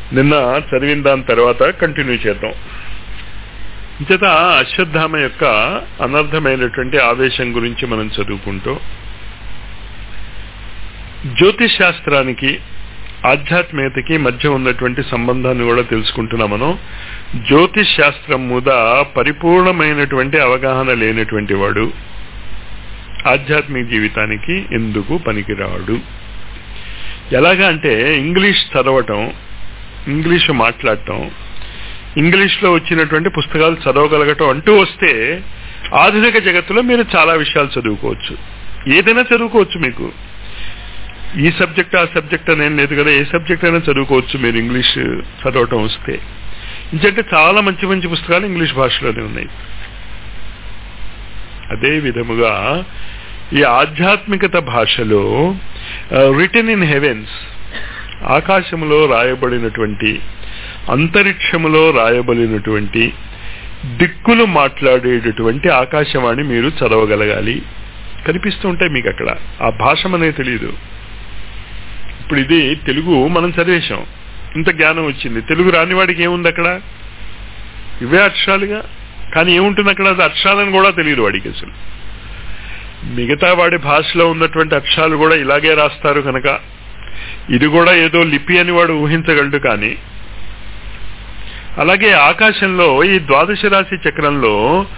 నిన్న చదివిన దాని తర్వాత కంటిన్యూ చేద్దాం చేత అశ్వత్థామ యొక్క అనర్థమైనటువంటి ఆవేశం గురించి మనం చదువుకుంటూ జ్యోతిష్ శాస్త్రానికి ఆధ్యాత్మికతకి మధ్య ఉన్నటువంటి సంబంధాన్ని కూడా తెలుసుకుంటున్నాం మనం జ్యోతిష్ శాస్త్రం మీద పరిపూర్ణమైనటువంటి అవగాహన లేనటువంటి వాడు ఆధ్యాత్మిక జీవితానికి ఎందుకు పనికిరాడు ఎలాగా అంటే ఇంగ్లీష్ చదవటం ఇంగ్లీష్ మాట్లాడటం ఇంగ్లీష్లో వచ్చినటువంటి పుస్తకాలు చదవగలగటం అంటూ వస్తే ఆధునిక జగత్తులో మీరు చాలా విషయాలు చదువుకోవచ్చు ఏదైనా చదువుకోవచ్చు మీకు ఈ సబ్జెక్ట్ ఆ సబ్జెక్ట్ అనేం లేదు కదా ఏ సబ్జెక్ట్ అయినా చదువుకోవచ్చు మీరు ఇంగ్లీష్ చదవటం వస్తే ఇంకంటే చాలా మంచి మంచి పుస్తకాలు ఇంగ్లీష్ భాషలోనే ఉన్నాయి అదే విధముగా ఈ ఆధ్యాత్మికత భాషలో రిటర్న్ ఇన్ హెవెన్స్ ఆకాశంలో రాయబడినటువంటి అంతరిక్షములో రాయబడినటువంటి దిక్కులు మాట్లాడేటటువంటి ఆకాశవాణి మీరు చదవగలగాలి కనిపిస్తూ ఉంటాయి మీకు అక్కడ ఆ భాష అనేది తెలియదు ఇప్పుడు ఇది తెలుగు మనం చదివేశాం ఇంత జ్ఞానం వచ్చింది తెలుగు రాని వాడికి ఏముంది అక్కడ ఇవే అక్షరాలుగా కానీ ఏముంటుంది అక్కడ అది అక్షరాలను కూడా తెలియదు వాడికి అసలు మిగతా వాడి భాషలో ఉన్నటువంటి అక్షరాలు కూడా ఇలాగే రాస్తారు కనుక ఇది కూడా ఏదో లిపి అని వాడు ఊహించగలడు కానీ అలాగే ఆకాశంలో ఈ ద్వాదశ రాశి చక్రంలో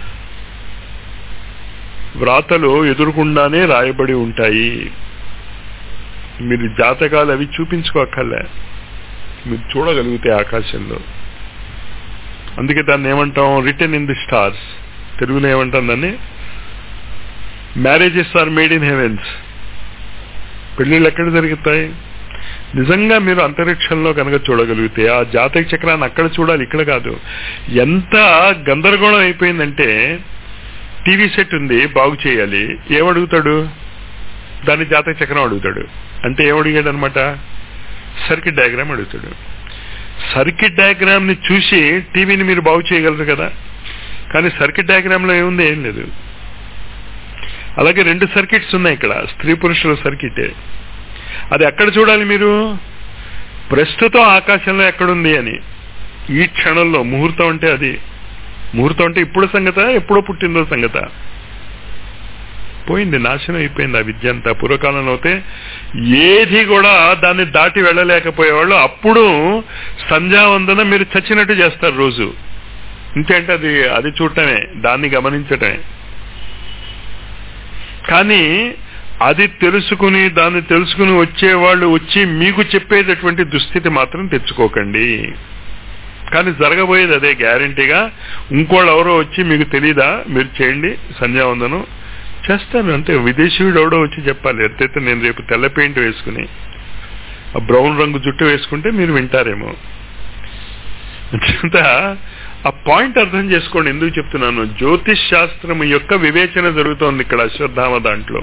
వ్రాతలు ఎదురుకుండానే రాయబడి ఉంటాయి మీరు జాతకాలు అవి చూపించుకోక్కర్లే మీరు చూడగలిగితే ఆకాశంలో అందుకే దాన్ని ఏమంటాం రిటర్న్ ఇన్ ది స్టార్స్ తెలుగులో ఏమంటాం దాన్ని marriages are made in heavens పెళ్లిళ్ళు ఎక్కడ జరుగుతాయి నిజంగా మీరు అంతరిక్షంలో కనుక చూడగలిగితే ఆ జాతక చక్రాన్ని అక్కడ చూడాలి ఇక్కడ కాదు ఎంత గందరగోళం అయిపోయిందంటే టీవీ సెట్ ఉంది బాగు చేయాలి ఏమడుగుతాడు దాన్ని జాతక చక్రం అడుగుతాడు అంటే ఏమడిగాడు అనమాట సర్కిట్ డయాగ్రామ్ అడుగుతాడు సర్కిట్ డయాగ్రామ్ ని చూసి టీవీని మీరు బాగు చేయగలరు కదా కానీ సర్కిట్ డయాగ్రామ్ లో ఏముంది ఏం లేదు అలాగే రెండు సర్కిట్స్ ఉన్నాయి ఇక్కడ స్త్రీ పురుషుల సర్కిటే అది ఎక్కడ చూడాలి మీరు ప్రస్తుతం ఆకాశంలో ఎక్కడుంది అని ఈ క్షణంలో ముహూర్తం అంటే అది ముహూర్తం అంటే ఇప్పుడు సంగత ఎప్పుడో పుట్టిందో సంగత పోయింది నాశనం అయిపోయింది ఆ విద్య అంతా పూర్వకాలంలో అయితే ఏది కూడా దాన్ని దాటి వెళ్ళలేకపోయేవాళ్ళు అప్పుడు సంధ్యావందన మీరు చచ్చినట్టు చేస్తారు రోజు ఇంకేంటే అది అది చూడటమే దాన్ని గమనించటమే కానీ అది తెలుసుకుని దాన్ని తెలుసుకుని వచ్చేవాళ్ళు వచ్చి మీకు చెప్పేటటువంటి దుస్థితి మాత్రం తెచ్చుకోకండి కానీ జరగబోయేది అదే గ్యారంటీగా ఇంకోళ్ళు ఎవరో వచ్చి మీకు తెలీదా మీరు చేయండి సంధ్యావందనం చేస్తాను అంటే విదేశీయుడు ఎవడో వచ్చి చెప్పాలి ఎత్తైతే నేను రేపు తెల్ల పెయింట్ వేసుకుని ఆ బ్రౌన్ రంగు జుట్టు వేసుకుంటే మీరు వింటారేమో అంత ఆ పాయింట్ అర్థం చేసుకోండి ఎందుకు చెప్తున్నాను జ్యోతిష్ శాస్త్రం యొక్క వివేచన జరుగుతోంది ఇక్కడ అశ్వత్థామ దాంట్లో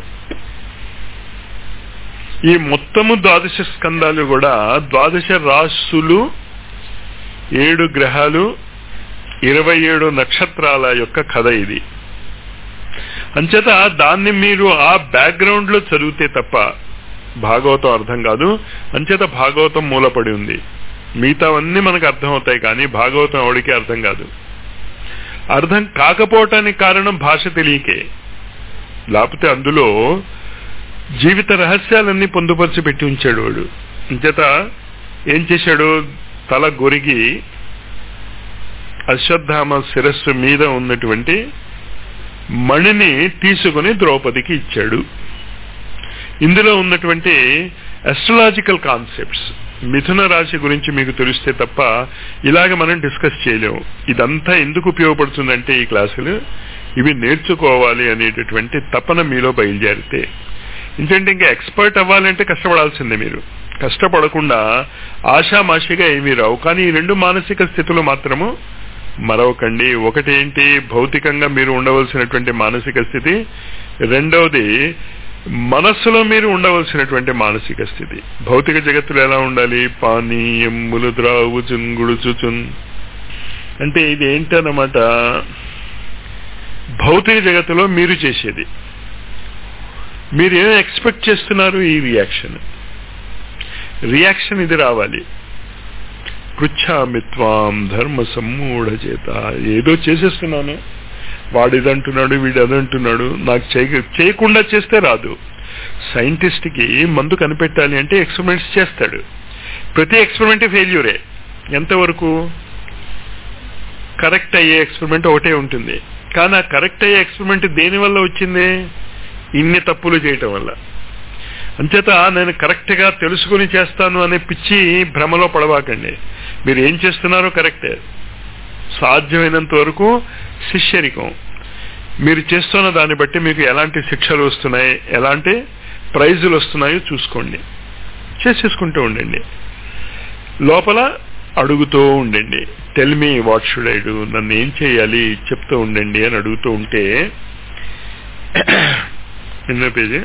ఈ మొత్తము ద్వాదశ స్కందాలు కూడా ద్వాదశ రాశులు ఏడు గ్రహాలు ఇరవై ఏడు నక్షత్రాల యొక్క కథ ఇది అంచేత దాన్ని మీరు ఆ బ్యాక్గ్రౌండ్ లో చదివితే తప్ప భాగవతం అర్థం కాదు అంచేత భాగవతం మూలపడి ఉంది మిగతావన్నీ మనకు అర్థం అవుతాయి కానీ భాగవతం ఎవడికి అర్థం కాదు అర్థం కాకపోవటానికి కారణం భాష తెలియకే లేకపోతే అందులో జీవిత రహస్యాలన్నీ పొందుపరిచి పెట్టి ఉంచాడు వాడు అంచేత ఏం చేశాడు తల గొరిగి అశ్వత్థామ శిరస్సు మీద ఉన్నటువంటి మణిని తీసుకుని ద్రౌపదికి ఇచ్చాడు ఇందులో ఉన్నటువంటి అస్ట్రలాజికల్ కాన్సెప్ట్స్ మిథున రాశి గురించి మీకు తెలిస్తే తప్ప ఇలాగ మనం డిస్కస్ చేయలేము ఇదంతా ఎందుకు ఉపయోగపడుతుందంటే ఈ క్లాసులు ఇవి నేర్చుకోవాలి అనేటటువంటి తపన మీలో బయలుదేరితే ఎందుకంటే ఇంకా ఎక్స్పర్ట్ అవ్వాలంటే కష్టపడాల్సిందే మీరు కష్టపడకుండా ఆషామాషిగా ఏమీ రావు కానీ ఈ రెండు మానసిక స్థితులు మాత్రము మరవకండి ఒకటి ఏంటి భౌతికంగా మీరు ఉండవలసినటువంటి మానసిక స్థితి రెండవది మనస్సులో మీరు ఉండవలసినటువంటి మానసిక స్థితి భౌతిక జగత్తులో ఎలా ఉండాలి పానీయములు ద్రావుచున్ గుడుచుచున్ అంటే ఇది ఏంటన్నమాట భౌతిక జగత్తులో మీరు చేసేది మీరు ఏం ఎక్స్పెక్ట్ చేస్తున్నారు ఈ రియాక్షన్ రియాక్షన్ ఇది రావాలి పృచ్ఛామిత్వాం ధర్మ సమ్మూఢ చేత ఏదో చేసేస్తున్నాను వాడు ఇదంటున్నాడు వీడు అదంటున్నాడు నాకు చేయ చేయకుండా చేస్తే రాదు సైంటిస్ట్కి మందు కనిపెట్టాలి అంటే ఎక్స్పెరిమెంట్స్ చేస్తాడు ప్రతి ఎక్స్పెరిమెంట్ ఫెయిల్యూరే ఎంతవరకు కరెక్ట్ అయ్యే ఎక్స్పెరిమెంట్ ఒకటే ఉంటుంది కానీ ఆ కరెక్ట్ అయ్యే ఎక్స్పెరిమెంట్ దేని వల్ల వచ్చింది ఇన్ని తప్పులు చేయటం వల్ల అంచేత నేను కరెక్ట్ గా తెలుసుకుని చేస్తాను అనే పిచ్చి భ్రమలో పడవాకండి మీరు ఏం చేస్తున్నారో కరెక్టే సాధ్యమైనంత వరకు శిష్యరికం మీరు చేస్తున్న దాన్ని బట్టి మీకు ఎలాంటి శిక్షలు వస్తున్నాయి ఎలాంటి ప్రైజులు వస్తున్నాయో చూసుకోండి చేసేసుకుంటూ ఉండండి లోపల అడుగుతూ ఉండండి tell me what should I do నన్ను ఏం చేయాలి చెప్తూ ఉండండి అని అడుగుతూ ఉంటే ఎన్నో పేజీ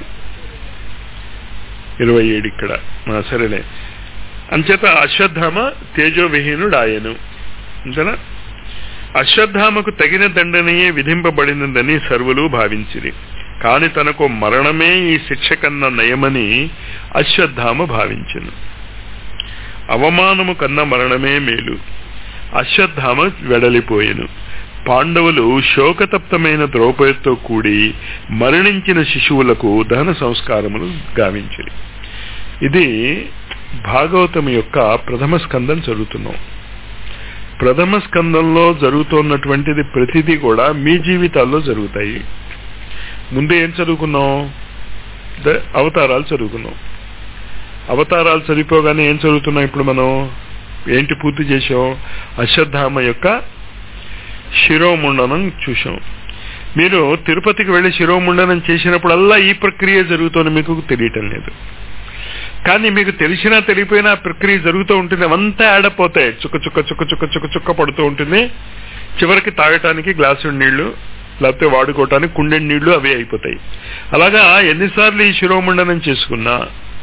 ఇరవై ఏడు ఇక్కడ ఆ, సరేలే అంచేత అశ్వత్థామ తేజోవిహీనుడు ఆయను అంతేనా అశ్వత్థామకు తగిన దండనయే విధింపబడినదని సర్వులు భావించిరి కాని తనకు మరణమే ఈ శిక్ష కన్నా నయమని అశ్వత్థామ భావించను అవమానము కన్నా మరణమే మేలు అశ్వత్థామ వెడలిపోయెను పాండవులు శోకతప్తమైన ద్రౌపదితో కూడి మరణించిన శిశువులకు దహన సంస్కారములు గావించిరి ఇది భాగవతం యొక్క ప్రథమ స్కందం చదువుతున్నాం ప్రథమ స్కందంలో జరుగుతున్నటువంటిది ప్రతిదీ కూడా మీ జీవితాల్లో జరుగుతాయి ముందు ఏం చదువుకున్నాం ద- అవతారాలు చదువుకున్నాం అవతారాలు చదివిపోగానే ఏం చదువుతున్నాం ఇప్పుడు మనం ఏంటి పూర్తి చేసాం అశ్వత్థామ యొక్క శిరోముండనం చూసాం మీరు తిరుపతికి వెళ్లి శిరోముండనం చేసినప్పుడల్లా ఈ ప్రక్రియ జరుగుతోంది మీకు తెలియటం లేదు కానీ మీకు తెలిసినా తెలియపోయినా ఆ ప్రక్రియ జరుగుతూ ఉంటుంది అవంతా ఆడపోతాయి చుక్క చుక్క చుక్క చుక్క చుక్క చుక్క పడుతూ ఉంటుంది చివరికి తాగటానికి గ్లాసు నీళ్లు లేకపోతే వాడుకోవటానికి కుండెని నీళ్లు అవే అయిపోతాయి అలాగా ఎన్నిసార్లు ఈ శిరోముండనం చేసుకున్నా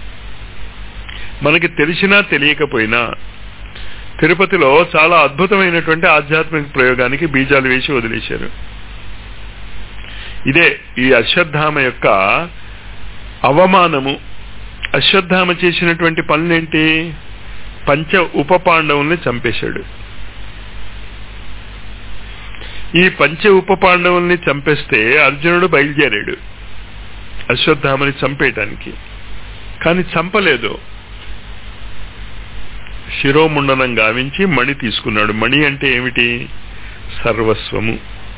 మనకి తెలిసినా తెలియకపోయినా తిరుపతిలో చాలా అద్భుతమైనటువంటి ఆధ్యాత్మిక ప్రయోగానికి బీజాలు వేసి వదిలేశారు ఇదే ఈ అశ్వత్థామ యొక్క అవమానము అశ్వత్థామ చేసినటువంటి పనులేంటి పంచ ఉప పాండవుల్ని చంపేశాడు ఈ పంచ ఉప పాండవుల్ని చంపేస్తే అర్జునుడు బయలుదేరాడు అశ్వత్థామని చంపేయటానికి కానీ చంపలేదు శిరోముండనం గావించి మణి తీసుకున్నాడు మణి అంటే ఏమిటి సర్వస్వము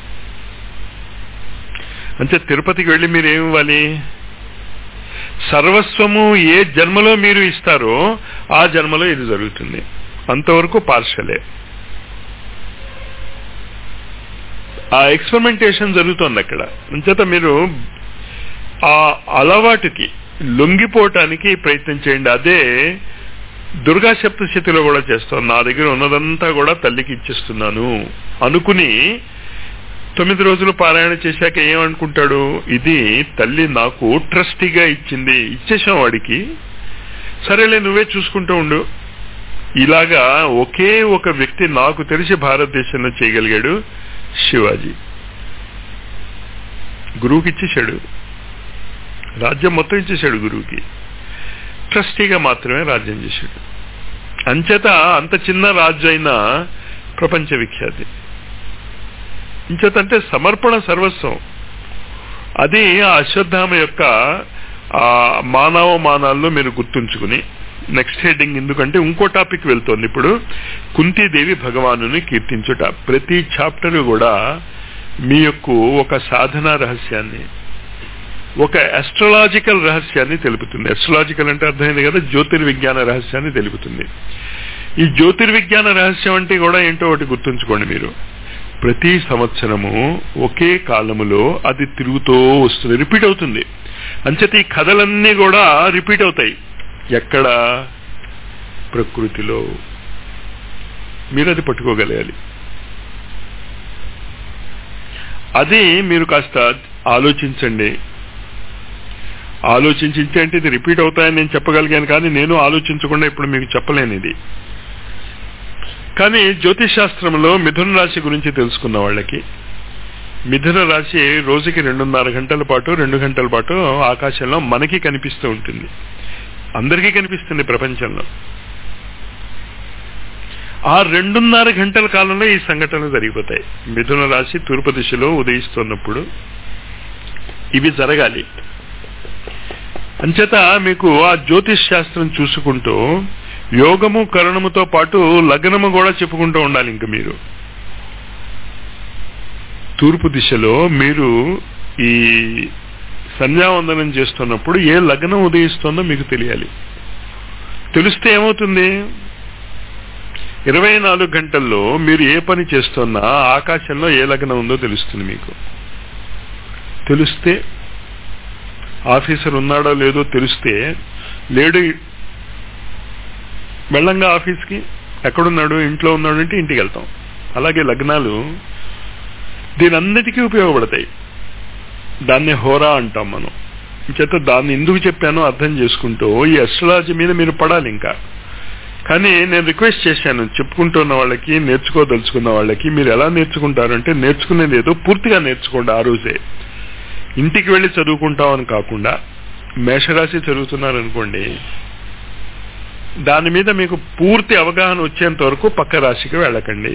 అంటే తిరుపతికి వెళ్ళి మీరు ఏమి ఇవ్వాలి సర్వస్వము ఏ జన్మలో మీరు ఇస్తారో ఆ జన్మలో ఇది జరుగుతుంది అంతవరకు పార్షలే ఆ ఎక్స్పెరిమెంటేషన్ జరుగుతోంది అక్కడ అంచేత మీరు ఆ అలవాటుకి లొంగిపోవటానికి ప్రయత్నం చేయండి అదే దుర్గా సప్తశతిలో కూడా చేస్తాను నా దగ్గర ఉన్నదంతా కూడా తల్లికి ఇచ్చేస్తున్నాను అనుకుని తొమ్మిది రోజులు పారాయణ చేశాక ఏమనుకుంటాడు ఇది తల్లి నాకు ట్రస్టీగా ఇచ్చింది ఇచ్చేసాం వాడికి సరేలే నువ్వే చూసుకుంటూ ఉండు ఇలాగా ఒకే ఒక వ్యక్తి నాకు తెలిసి భారతదేశంలో చేయగలిగాడు శివాజీ గురువుకి ఇచ్చేశాడు రాజ్యం మొత్తం ఇచ్చేశాడు గురువుకి ట్రస్టీగా మాత్రమే రాజ్యం చేశాడు అంచేత అంత చిన్న రాజు అయినా ప్రపంచ విఖ్యాతి ఇంచేత అంటే సమర్పణ సర్వస్వం అది ఆ అశ్వత్థామ యొక్క ఆ మానవ మానాల్లో మీరు గుర్తుంచుకుని నెక్స్ట్ హెడ్డింగ్ ఎందుకంటే ఇంకో టాపిక్ వెళ్తోంది ఇప్పుడు కుంతీదేవి భగవానుని కీర్తించుట ప్రతి చాప్టర్ కూడా మీ యొక్క ఒక సాధనా రహస్యాన్ని ఒక అస్ట్రలాజికల్ రహస్యాన్ని తెలుపుతుంది అస్ట్రలాజికల్ అంటే అర్థమైంది కదా జ్యోతిర్విజ్ఞాన రహస్యాన్ని తెలుపుతుంది ఈ జ్యోతిర్విజ్ఞాన రహస్యం అంటే కూడా ఏంటో ఒకటి గుర్తుంచుకోండి మీరు ప్రతి సంవత్సరము ఒకే కాలములో అది తిరుగుతూ వస్తుంది రిపీట్ అవుతుంది అంచేత ఈ కథలన్నీ కూడా రిపీట్ అవుతాయి ఎక్కడ ప్రకృతిలో మీరు అది పట్టుకోగలగాలి అది మీరు కాస్త ఆలోచించండి ఆలోచించింటే అంటే ఇది రిపీట్ అవుతాయని నేను చెప్పగలిగాను కానీ నేను ఆలోచించకుండా ఇప్పుడు మీకు చెప్పలేను ఇది కానీ జ్యోతిష్ శాస్త్రంలో మిథున రాశి గురించి తెలుసుకున్న వాళ్ళకి మిథున రాశి రోజుకి రెండున్నర గంటల పాటు రెండు గంటల పాటు ఆకాశంలో మనకి కనిపిస్తూ ఉంటుంది అందరికీ కనిపిస్తుంది ప్రపంచంలో ఆ రెండున్నర గంటల కాలంలో ఈ సంఘటనలు జరిగిపోతాయి మిథున రాశి తూర్పు దిశలో ఉదయిస్తున్నప్పుడు ఇవి జరగాలి అంచేత మీకు ఆ జ్యోతిష్ శాస్త్రం చూసుకుంటూ యోగము కరణముతో పాటు లగ్నము కూడా చెప్పుకుంటూ ఉండాలి ఇంక మీరు తూర్పు దిశలో మీరు ఈ సంధ్యావందనం చేస్తున్నప్పుడు ఏ లగ్నం ఉదయిస్తుందో మీకు తెలియాలి తెలిస్తే ఏమవుతుంది ఇరవై నాలుగు గంటల్లో మీరు ఏ పని చేస్తున్నా ఆకాశంలో ఏ లగ్నం ఉందో తెలుస్తుంది మీకు తెలిస్తే ఆఫీసర్ ఉన్నాడో లేదో తెలిస్తే లేడు వెళ్ళంగా ఆఫీస్కి ఎక్కడున్నాడు ఇంట్లో ఉన్నాడు అంటే ఇంటికి వెళ్తాం అలాగే లగ్నాలు దీని అన్నిటికీ ఉపయోగపడతాయి దాన్ని హోరా అంటాం మనం చేత దాన్ని ఎందుకు చెప్పానో అర్థం చేసుకుంటూ ఈ అస్ట్రాలజీ మీద మీరు పడాలి ఇంకా కానీ నేను రిక్వెస్ట్ చేశాను చెప్పుకుంటున్న వాళ్ళకి నేర్చుకోదలుచుకున్న వాళ్ళకి మీరు ఎలా నేర్చుకుంటారంటే నేర్చుకునేది ఏదో పూర్తిగా నేర్చుకోండి ఆ రోజే ఇంటికి వెళ్ళి చదువుకుంటామని కాకుండా మేషరాశి చదువుతున్నారనుకోండి దాని మీద మీకు పూర్తి అవగాహన వచ్చేంత వరకు పక్క రాశికి వెళ్ళకండి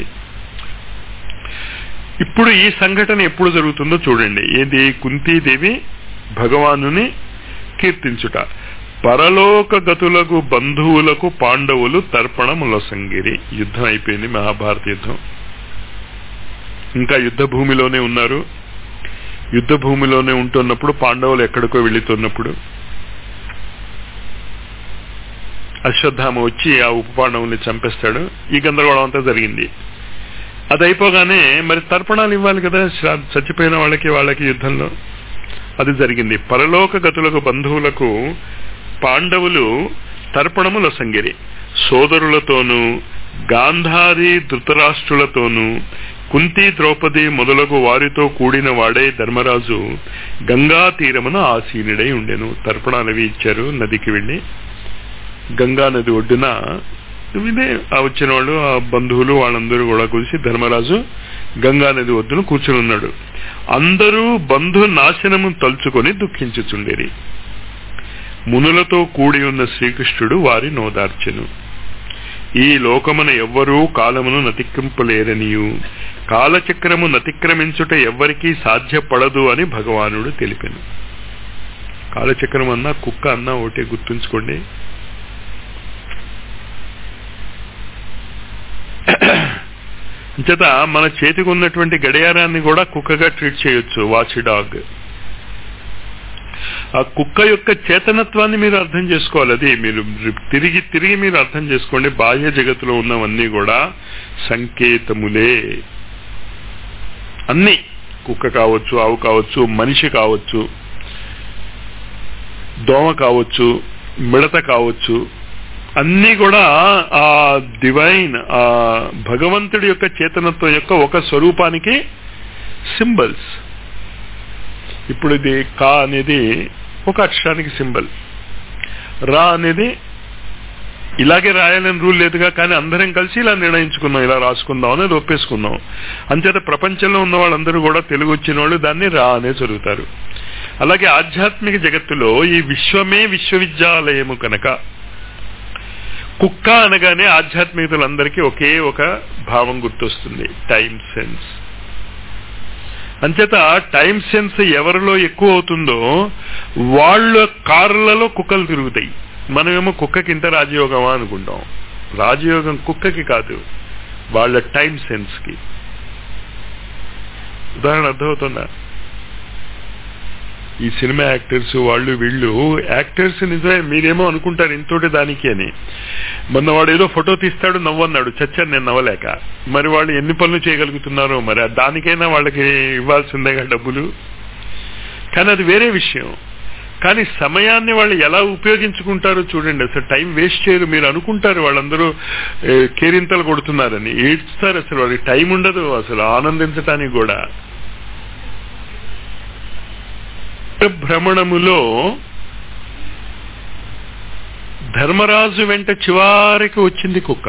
ఇప్పుడు ఈ సంఘటన ఎప్పుడు జరుగుతుందో చూడండి ఏది కుంతీదేవి భగవానుని కీర్తించుట పరలోక గతులకు బంధువులకు పాండవులు తర్పణముల సంగిరి యుద్ధం అయిపోయింది మహాభారత యుద్ధం ఇంకా యుద్ధ భూమిలోనే ఉన్నారు యుద్ధ భూమిలోనే ఉంటున్నప్పుడు పాండవులు ఎక్కడికో వెళుతున్నప్పుడు అశ్వత్థామ వచ్చి ఆ ఉప పాండవుల్ని చంపేస్తాడు ఈ గందరగోళం అంతా జరిగింది అది అయిపోగానే మరి తర్పణాలు ఇవ్వాలి కదా చచ్చిపోయిన వాళ్ళకి వాళ్ళకి యుద్ధంలో అది జరిగింది పరలోక గతులకు బంధువులకు పాండవులు తర్పణముల సంగిరి సోదరులతోనూ గాంధారి ధృతరాష్ట్రులతోనూ కుంతి ద్రౌపది మొదలగు వారితో కూడిన వాడే ధర్మరాజు గంగా తీరమున ఆసీనుడై ఉండెను తర్పణాలవి ఇచ్చారు నదికి వెళ్లి గంగా నది ఒడ్డున ఇదే ఆ వచ్చిన వాళ్ళు ఆ బంధువులు వాళ్ళందరూ కూడా కలిసి ధర్మరాజు గంగా నది ఒడ్డున కూర్చుని ఉన్నాడు అందరూ బంధు నాశనము తలుచుకొని దుఃఖించుచుండేరి మునులతో కూడి ఉన్న శ్రీకృష్ణుడు వారి నోదార్చెను ఈ లోకమున ఎవ్వరూ కాలమును నతిక్కింపలేరనియు కాలచక్రము నతిక్రమించుట ఎవ్వరికీ సాధ్యపడదు అని భగవానుడు తెలిపాను కాలచక్రం అన్నా కుక్క అన్నా ఒకటే గుర్తుంచుకోండి చేత మన చేతికి ఉన్నటువంటి గడియారాన్ని కూడా కుక్కగా ట్రీట్ చేయొచ్చు వాచ్ డాగ్ ఆ కుక్క యొక్క చేతనత్వాన్ని మీరు అర్థం చేసుకోవాలి అది మీరు తిరిగి తిరిగి మీరు అర్థం చేసుకోండి బాహ్య జగత్తులో ఉన్నవన్నీ కూడా సంకేతములే అన్ని కుక్క కావచ్చు ఆవు కావచ్చు మనిషి కావచ్చు దోమ కావచ్చు మిడత కావచ్చు అన్నీ కూడా ఆ డివైన్ ఆ భగవంతుడి యొక్క చేతనత్వం యొక్క ఒక స్వరూపానికి సింబల్స్ ఇప్పుడు ఇది కా అనేది ఒక అక్షరానికి సింబల్ రా అనేది ఇలాగే రాయాలని రూల్ లేదుగా కానీ అందరం కలిసి ఇలా నిర్ణయించుకున్నాం ఇలా రాసుకుందాం అనేది ఒప్పేసుకున్నాం అంచేత ప్రపంచంలో ఉన్న వాళ్ళందరూ కూడా తెలుగు వచ్చిన వాళ్ళు దాన్ని రా అనే చదువుతారు అలాగే ఆధ్యాత్మిక జగత్తులో ఈ విశ్వమే విశ్వవిద్యాలయము కనుక కుక్క అనగానే ఆధ్యాత్మికతలందరికీ ఒకే ఒక భావం గుర్తొస్తుంది టైం సెన్స్ అంచేత టైం సెన్స్ ఎవరిలో ఎక్కువ అవుతుందో వాళ్ళ కార్లలో కుక్కలు తిరుగుతాయి మనమేమో కుక్కకి ఇంత రాజయోగమా అనుకుంటాం రాజయోగం కుక్కకి కాదు వాళ్ళ టైం సెన్స్ కి ఉదాహరణ అర్థమవుతుందా ఈ సినిమా యాక్టర్స్ వాళ్ళు వీళ్ళు యాక్టర్స్ నిజమే మీరేమో అనుకుంటారు ఇంతోటి దానికి అని మొన్న వాడు ఏదో ఫోటో తీస్తాడు నవ్వన్నాడు చచ్చాను నేను నవ్వలేక మరి వాళ్ళు ఎన్ని పనులు చేయగలుగుతున్నారో మరి దానికైనా వాళ్ళకి ఇవ్వాల్సిందేగా డబ్బులు కానీ అది వేరే విషయం కానీ సమయాన్ని వాళ్ళు ఎలా ఉపయోగించుకుంటారో చూడండి అసలు టైం వేస్ట్ చేయరు మీరు అనుకుంటారు వాళ్ళందరూ కేరింతలు కొడుతున్నారని ఏడ్స్తారు అసలు వాళ్ళకి టైం ఉండదు అసలు ఆనందించటానికి కూడా భ్రమణములో ధర్మరాజు వెంట చివారికి వచ్చింది కుక్క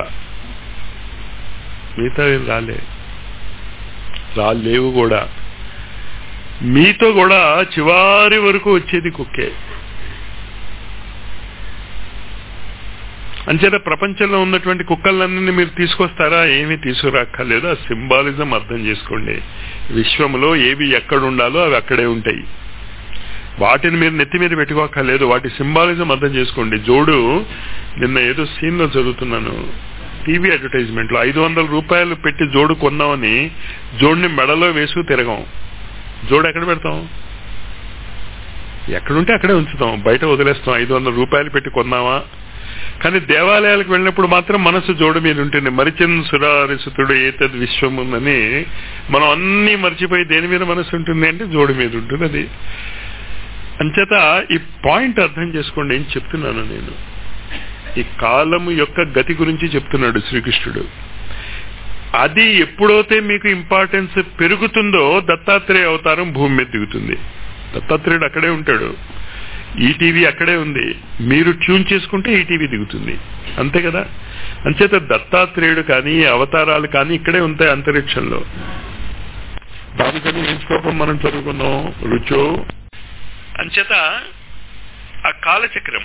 మిగతా రాలే రాలేవు కూడా మీతో కూడా చివారి వరకు వచ్చేది కుక్కే అంచేత ప్రపంచంలో ఉన్నటువంటి కుక్కలన్నీ మీరు తీసుకొస్తారా ఏమీ తీసుకురాక్కర్లేదు ఆ సింబాలిజం అర్థం చేసుకోండి విశ్వంలో ఏవి ఎక్కడ ఉండాలో అవి అక్కడే ఉంటాయి వాటిని మీరు నెత్తి మీద పెట్టుకోక్కర్లేదు వాటి సింబాలిజం అర్థం చేసుకోండి జోడు నిన్న ఏదో సీన్ లో జరుగుతున్నాను టీవీ అడ్వర్టైజ్మెంట్ లో ఐదు వందల రూపాయలు పెట్టి జోడు కొన్నామని జోడుని మెడలో వేసుకు తిరగం జోడు ఎక్కడ పెడతాం ఎక్కడుంటే అక్కడే ఉంచుతాం బయట వదిలేస్తాం ఐదు వందల రూపాయలు పెట్టి కొన్నామా కానీ దేవాలయాలకు వెళ్ళినప్పుడు మాత్రం మనసు జోడు మీద ఉంటుంది మరిచన్ సురారిసుతుడు ఏతద్ విశ్వముందని మనం అన్ని మర్చిపోయి దేని మీద మనసు ఉంటుంది అంటే జోడు మీద ఉంటుంది అది అంచేత ఈ పాయింట్ అర్థం చేసుకోండి ఏం చెప్తున్నాను నేను ఈ కాలము యొక్క గతి గురించి చెప్తున్నాడు శ్రీకృష్ణుడు అది ఎప్పుడైతే మీకు ఇంపార్టెన్స్ పెరుగుతుందో దత్తాత్రేయ అవతారం భూమి మీద దిగుతుంది దత్తాత్రేయుడు అక్కడే ఉంటాడు ఈటీవీ అక్కడే ఉంది మీరు ట్యూన్ చేసుకుంటే ఈటీవీ దిగుతుంది అంతే కదా అంచేత దత్తాత్రేయుడు కానీ అవతారాలు కానీ ఇక్కడే ఉంటాయి అంతరిక్షంలో దానికని ఏం శ్లోకం మనం చదువుకున్నాం రుచో అంచేత ఆ కాలచక్రము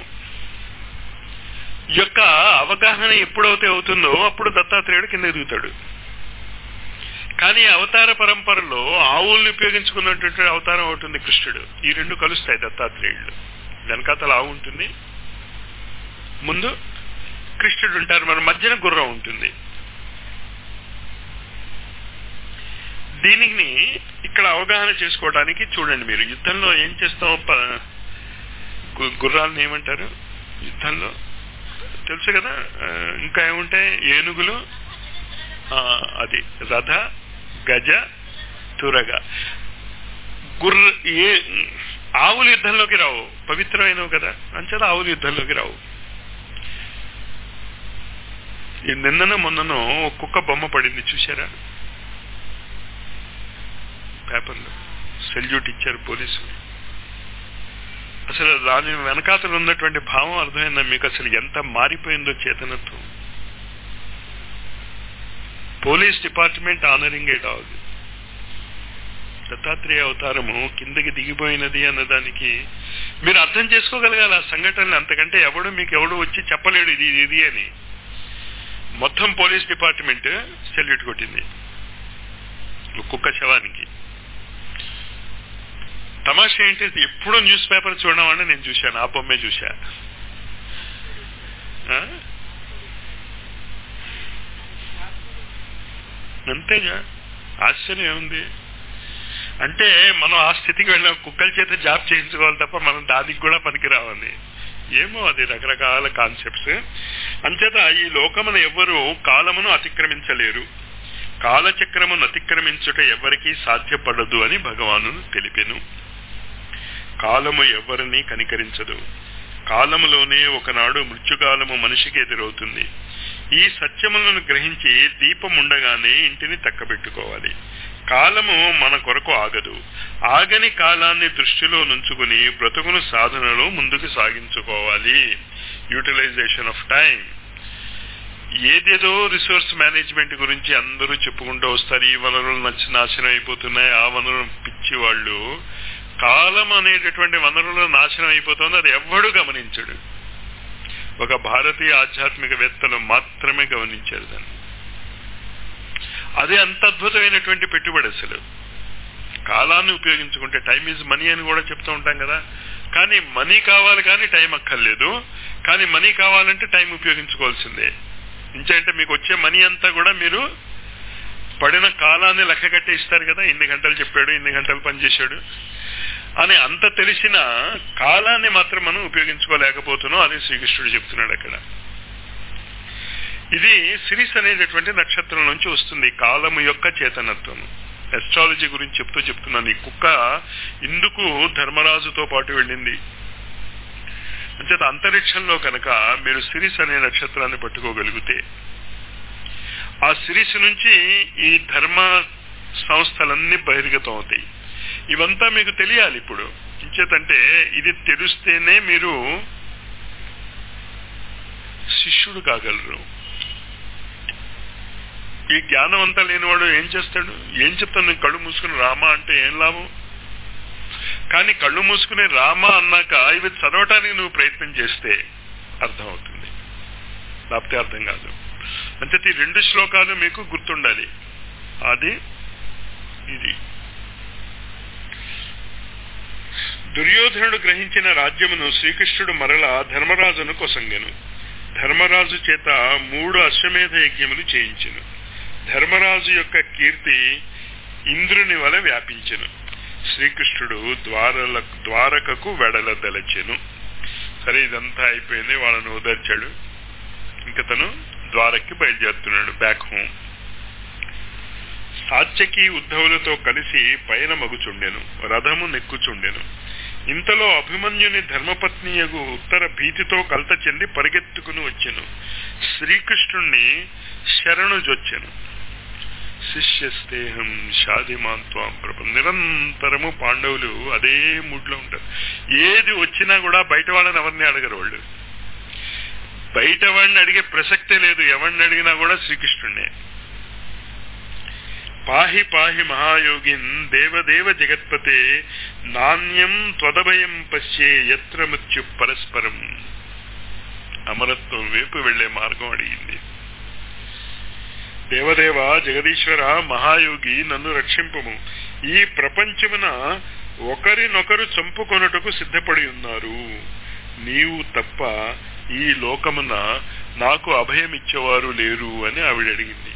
యొక్క అవగాహన ఎప్పుడైతే అవుతుందో అప్పుడు దత్తాత్రేయుడు కింద దిగుతాడు కానీ అవతార పరంపరలో ఆవుల్ని ఉపయోగించుకున్నటువంటి అవతారం అవుతుంది కృష్ణుడు ఈ రెండు కలుస్తాయి దత్తాత్రేయుడు వెనకాతల ఆవు ఉంటుంది ముందు కృష్ణుడు ఉంటారు మన మధ్యన గుర్రం ఉంటుంది దీనిని ఇక్కడ అవగాహన చేసుకోవడానికి చూడండి మీరు యుద్ధంలో ఏం చేస్తాం గుర్రాలను ఏమంటారు యుద్ధంలో తెలుసు కదా ఇంకా ఏముంటాయి ఏనుగులు అది రథ గజ తురగ గుర్ర ఏ ఆవులు యుద్ధంలోకి రావు పవిత్రమైనవి కదా అంచేత ఆవులు యుద్ధంలోకి రావు ఈ నిన్నన మొన్నను కుక్క బొమ్మ పడింది చూసారా పేపర్లో సెల్యూట్ ఇచ్చారు పోలీసులు అసలు దాని వెనకాతలు ఉన్నటువంటి భావం అర్థమైందా మీకు అసలు ఎంత మారిపోయిందో చేతనత్వం police department honouring a dog Dattatreya అవతారము కిందకి దిగిపోయినది అన్నదానికి మీరు అర్థం చేసుకోగలగాలి ఆ సంఘటనలు అంతకంటే ఎవడు మీకు ఎవడు వచ్చి చెప్పలేడు ఇది ఇది అని మొత్తం పోలీస్ డిపార్ట్మెంట్ సెల్యూట్ కొట్టింది కుక్క శవానికి తమాషా ఏంటి ఎప్పుడూ న్యూస్ పేపర్ చూడడం నేను చూశాను ఆ బొమ్మే చూశా అంతేగా ఆశ్చర్యం ఏముంది అంటే మనం ఆ స్థితికి వెళ్ళిన కుక్కల చేత జాబ్ చేయించుకోవాలి తప్ప మనం దానికి కూడా పనికి రావాలి ఏమో అది రకరకాల కాన్సెప్ట్స్ అంచేత ఈ లోకమును ఎవ్వరూ కాలమును అతిక్రమించలేరు కాలచక్రమును అతిక్రమించుట ఎవరికీ సాధ్యపడదు అని భగవాను తెలిపెను కాలము ఎవరిని కనికరించదు కాలములోనే ఒకనాడు మృత్యుకాలము మనిషికి ఎదురవుతుంది ఈ సత్యములను గ్రహించి దీపం ఉండగానే ఇంటిని తక్కబెట్టుకోవాలి కాలము మన కొరకు ఆగదు ఆగని కాలాన్ని దృష్టిలో నుంచుకుని బ్రతుకును సాధనలో ముందుకు సాగించుకోవాలి యూటిలైజేషన్ ఆఫ్ టైం ఏదేదో రిసోర్స్ మేనేజ్మెంట్ గురించి అందరూ చెప్పుకుంటూ వస్తారు ఈ వనరులు నచ్చి నాశనం అయిపోతున్నాయి ఆ వనరులు పిచ్చి వాళ్ళు కాలం అనేటటువంటి వనరులు నాశనం అయిపోతుంది అది ఎవ్వడూ గమనించడు ఒక భారతీయ ఆధ్యాత్మికవేత్తలు మాత్రమే గమనించారు దాన్ని అదే అంత అద్భుతమైనటువంటి పెట్టుబడి అసలు కాలాన్ని ఉపయోగించుకుంటే టైం ఈజ్ మనీ అని కూడా చెప్తూ ఉంటాం కదా కానీ మనీ కావాలి కానీ టైం అక్కర్లేదు కానీ మనీ కావాలంటే టైం ఉపయోగించుకోవాల్సిందే ఇంచంటే మీకు వచ్చే మనీ అంతా కూడా మీరు పడిన కాలాన్ని లెక్క కట్టి ఇస్తారు కదా ఇన్ని గంటలు చెప్పాడు ఇన్ని గంటలు పనిచేశాడు అని అంత తెలిసిన కాలాన్ని మాత్రం మనం ఉపయోగించుకోలేకపోతున్నాం అని శ్రీకృష్ణుడు చెప్తున్నాడు అక్కడ ఇది సిరిస్ అనేటటువంటి నక్షత్రం నుంచి వస్తుంది కాలము యొక్క చేతనత్వం ఎస్ట్రాలజీ గురించి చెప్తూ చెప్తున్నాను ఈ కుక్క ఇందుకు ధర్మరాజుతో పాటు వెళ్ళింది అంచేత అంతరిక్షంలో కనుక మీరు సిరిస్ అనే నక్షత్రాన్ని పట్టుకోగలిగితే ఆ సిరిస్ నుంచి ఈ ధర్మ సంస్థలన్నీ బహిర్గతం అవుతాయి ఇవంతా మీకు తెలియాలి ఇప్పుడు ఇంచేతంటే ఇది తెలిస్తేనే మీరు శిష్యుడు కాగలరు ఈ జ్ఞానం అంతా లేనివాడు ఏం చేస్తాడు ఏం చెప్తాను నేను కళ్ళు మూసుకుని రామా అంటే ఏం లాభం కానీ కళ్ళు మూసుకుని రామా అన్నాక ఇవి చదవటానికి నువ్వు ప్రయత్నం చేస్తే అర్థమవుతుంది లేకపోతే అర్థం కాదు అంటే ఈ రెండు శ్లోకాలు మీకు గుర్తుండాలి అది ఇది దుర్యోధనుడు గ్రహించిన రాజ్యమును శ్రీకృష్ణుడు మరల ధర్మరాజును కొసంగెను ధర్మరాజు చేత మూడు అశ్వమేధ యజ్ఞములు చేయించెను ధర్మరాజు యొక్క కీర్తి ఇంద్రుని వల వ్యాపించెను శ్రీకృష్ణుడు ద్వారల ద్వారకకు వెడలదలచెను సరే ఇదంతా అయిపోయింది వాళ్ళను ఓదార్చాడు ఇంక తను ద్వారక్కి బయలుదేరుతున్నాడు బ్యాక్ హోమ్ సాత్యకి ఉద్ధవులతో కలిసి పయన మగుచుండెను రథము నెక్కుచుండెను ఇంతలో అభిమన్యుని ధర్మపత్నియగు ఉత్తర భీతితో కలత చెంది పరిగెత్తుకుని వచ్చెను శ్రీకృష్ణుణ్ణి శరణు జొచ్చెను శిష్యస్తేహం షాదిమాంత్వాం ప్రభు నిరంతరము పాండవులు అదే మూడ్లో ఉంటారు ఏది వచ్చినా కూడా బయట వాళ్ళని ఎవరిని అడగరు వాళ్ళు బయట వాడిని అడిగే ప్రసక్తే లేదు ఎవరిని అడిగినా కూడా శ్రీకృష్ణుడే పాహి పాహి మహాయోగిన్ దేవదేవ జగత్పతే నాణ్యం త్వదభయం పశ్యే ఎత్ర మృత్యు పరస్పరం అమరత్వం వైపు వెళ్లే మార్గం అడిగింది దేవదేవ జగదీశ్వర మహాయోగి నన్ను రక్షింపము ఈ ప్రపంచమున ఒకరినొకరు చంపుకొనుటకు సిద్ధపడి ఉన్నారు నీవు తప్ప ఈ లోకమున నాకు అభయం ఇచ్చేవారు లేరు అని ఆవిడ అడిగింది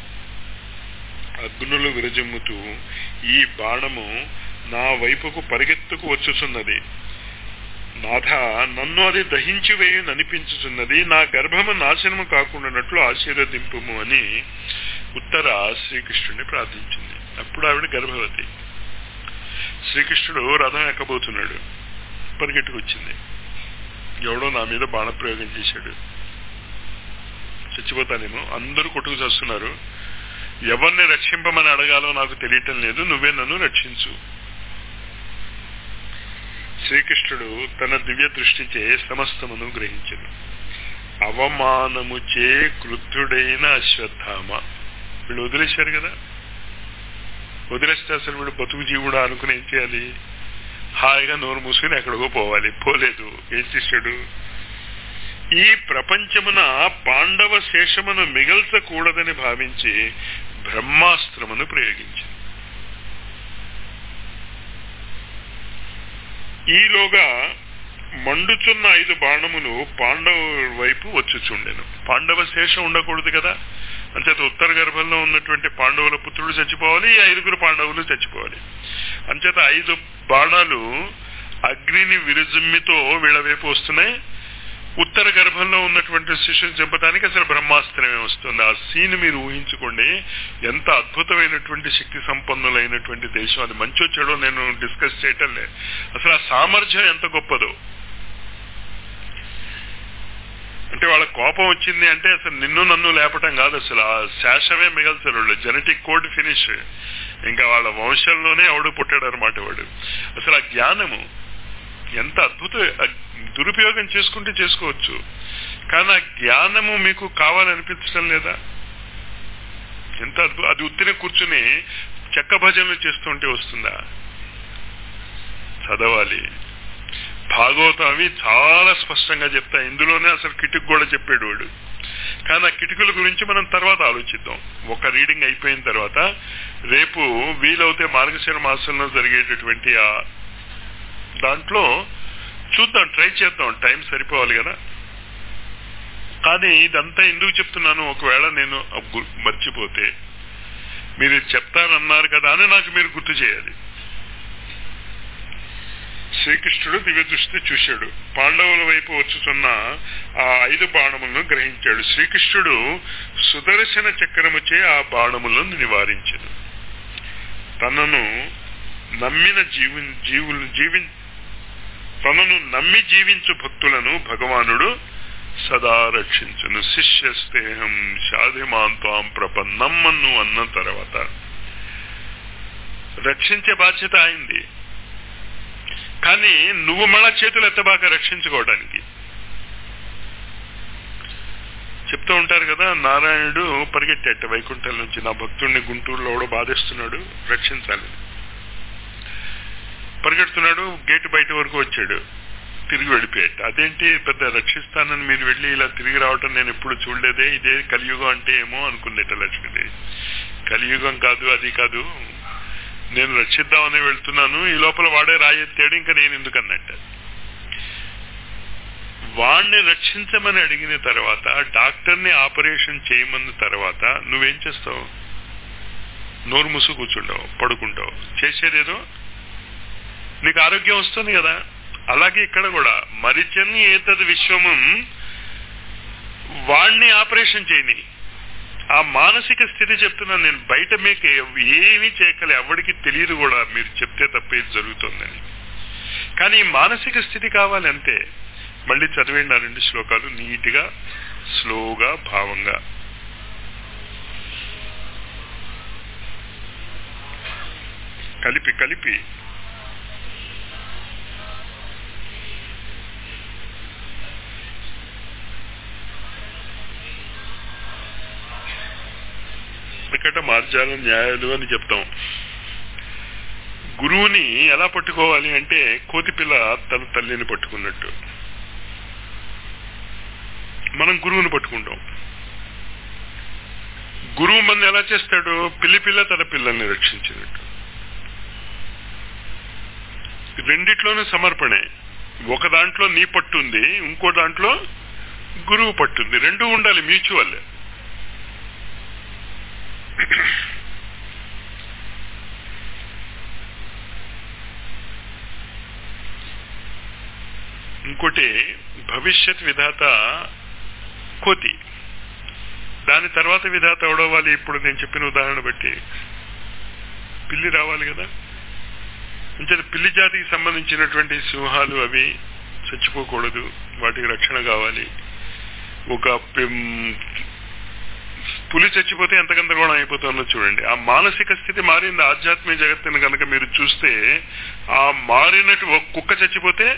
అగ్నులు విరజమ్ముతూ ఈ బాణము నా వైపుకు పరిగెత్తుకు వచ్చుచున్నది నాథ నన్ను అది దహించి వేయుననిపించుచున్నది నా గర్భము నాశనము కాకుండానట్లు ఆశీర్వదింపుము అని ఉత్తర శ్రీకృష్ణుడిని ప్రార్థించింది అప్పుడు ఆవిడ గర్భవతి శ్రీకృష్ణుడు రథం ఎక్కబోతున్నాడు పరిగెట్టుకొచ్చింది ఎవడో నా మీద బాణప్రయోగం చేశాడు చచ్చిపోతానేమో అందరూ కొట్టుకు చేస్తున్నారు ఎవరిని రక్షింపమని అడగాలో నాకు తెలియటం లేదు నువ్వే నన్ను రక్షించు శ్రీకృష్ణుడు తన దివ్య దృష్టిచే సమస్తమును గ్రహించను అవమానముచే క్రుద్ధుడైన అశ్వత్థామ వీళ్ళు వదిలేశారు కదా వదిలేస్తే అసలు వీడు బతుకు జీవుడా అనుకుని ఏం చేయాలి హాయిగా నోరు మూసుకుని ఎక్కడికో పోవాలి పోలేదు ఏం చేశాడు ఈ ప్రపంచమున పాండవ శేషమును మిగల్చకూడదని భావించి బ్రహ్మాస్త్రమును ప్రయోగించింది ఈలోగా మండుచున్న ఐదు బాణములు పాండవ వైపు వచ్చుచుండెను పాండవ శేషం ఉండకూడదు కదా అంచేత ఉత్తర గర్భంలో ఉన్నటువంటి పాండవుల పుత్రుడు చచ్చిపోవాలి ఈ ఐదుగురు పాండవులు చచ్చిపోవాలి అంచేత ఐదు బాణాలు అగ్నిని విరుజుమ్మితో వీళ్ళ వైపు వస్తున్నాయి ఉత్తర గర్భంలో ఉన్నటువంటి శిశువుని చంపడానికి అసలు బ్రహ్మాస్త్రమే వస్తుంది ఆ సీన్ మీరు ఊహించుకోండి ఎంత అద్భుతమైనటువంటి శక్తి సంపన్నులైనటువంటి దేశం అది మంచి చెడో నేను డిస్కస్ చేయటం లేదు అసలు ఆ సామర్థ్యం ఎంత గొప్పదో అంటే వాళ్ళ కోపం వచ్చింది అంటే అసలు నిన్ను నన్ను లేపటం కాదు అసలు ఆ శేషమే మిగల్చారు వాళ్ళు జెనెటిక్ కోడ్ ఫినిష్ ఇంకా వాళ్ళ వంశంలోనే ఎవడు పుట్టాడు అనమాట వాడు అసలు ఆ జ్ఞానము ఎంత అద్భుత దురుపయోగం చేసుకుంటే చేసుకోవచ్చు కానీ ఆ జ్ఞానము మీకు కావాలనిపించడం లేదా ఎంత అద్భుతం అది ఉత్తిన కూర్చుని చెక్క భజనలు చేస్తుంటే వస్తుందా చదవాలి భాగవతం అవి చాలా స్పష్టంగా చెప్తా ఇందులోనే అసలు కిటుకు కూడా చెప్పాడు వాడు కానీ ఆ కిటుకుల గురించి మనం తర్వాత ఆలోచిద్దాం ఒక రీడింగ్ అయిపోయిన తర్వాత రేపు వీలవుతే మార్గశిర మాసంలో జరిగేటటువంటి ఆ దాంట్లో చూద్దాం ట్రై చేద్దాం టైం సరిపోవాలి కదా కానీ ఇదంతా ఎందుకు చెప్తున్నాను ఒకవేళ నేను మర్చిపోతే మీరు చెప్తానన్నారు కదా అని నాకు మీరు గుర్తు చేయాలి శ్రీకృష్ణుడు దివ్య దృష్టి చూశాడు పాండవుల వైపు వచ్చుతున్న ఆ ఐదు బాణములను గ్రహించాడు శ్రీకృష్ణుడు సుదర్శన చక్రముచే ఆ బాణములను నివారించను తనను నమ్మిన జీవు జీవులు జీవి తనను నమ్మి జీవించు భక్తులను భగవానుడు సదా రక్షించును శిష్యస్తేహం షాధిమాంతాం ప్రపన్నమ్మను అన్న తర్వాత రక్షించే బాధ్యత అయింది కానీ నువ్వు మళ్ళా చేతులు ఎత్తబాక రక్షించుకోవడానికి చెప్తూ ఉంటారు కదా నారాయణుడు పరిగెట్టేట వైకుంఠం నుంచి నా భక్తుడిని గుంటూరులో కూడా బాధిస్తున్నాడు రక్షించాలి పరిగెడుతున్నాడు గేటు బయట వరకు వచ్చాడు తిరిగి వెళ్ళిపోయేట అదేంటి పెద్ద రక్షిస్తానని మీరు వెళ్ళి ఇలా తిరిగి రావటం నేను ఎప్పుడు చూడలేదే ఇదే కలియుగం అంటే ఏమో అనుకుందేట లక్ష్మీదేవి కలియుగం కాదు అది కాదు నేను రక్షిద్దామని వెళ్తున్నాను ఈ లోపల వాడే రాయెత్తాడు ఇంకా నేను ఎందుకు అన్నట్టు వాణ్ణి రక్షించమని అడిగిన తర్వాత డాక్టర్ని ఆపరేషన్ చేయమన్న తర్వాత నువ్వేం చేస్తావు నోరు ముసు కూర్చుంటావు పడుకుంటావు చేసేదేదో నీకు ఆరోగ్యం వస్తుంది కదా అలాగే ఇక్కడ కూడా మరిచని ఏతది విశ్వము వాణ్ణి ఆపరేషన్ చేయని ఆ మానసిక స్థితి చెప్తున్నాను నేను బయట మీకు ఏమీ చేయకలే ఎవరికి తెలియదు కూడా మీరు చెప్తే తప్ప ఇది జరుగుతుందని కానీ ఈ మానసిక స్థితి కావాలి అంతే మళ్ళీ చదివేయండి ఆ రెండు శ్లోకాలు నీట్గా స్లోగా భావంగా కలిపి కలిపి ఇక్కడ మార్జాల న్యాయాలు అని చెప్తాం గురువుని ఎలా పట్టుకోవాలి అంటే కోతిపిల్ల తన తల్లిని పట్టుకున్నట్టు మనం గురువుని పట్టుకుంటాం గురువు మన ఎలా చేస్తాడు పిల్లి పిల్ల తన పిల్లల్ని రక్షించినట్టు రెండిట్లోనూ సమర్పణే ఒక దాంట్లో నీ పట్టుంది ఇంకో దాంట్లో గురువు పట్టుంది రెండు ఉండాలి మ్యూచువల్ ఇంకోటి భవిష్యత్ విధాత కోతి దాని తర్వాత విధాత అవడవాలి ఇప్పుడు నేను చెప్పిన ఉదాహరణ బట్టి పిల్లి రావాలి కదా అంటే పిల్లి జాతికి సంబంధించినటువంటి సింహాలు అవి చచ్చిపోకూడదు వాటికి రక్షణ కావాలి ఒక పులి చచ్చిపోతే ఎంత గందరగోళం అయిపోతుందో చూడండి ఆ మానసిక స్థితి మారింది ఆధ్యాత్మిక జగత్తుని కనుక మీరు చూస్తే ఆ మారినట్టు ఒక కుక్క చచ్చిపోతే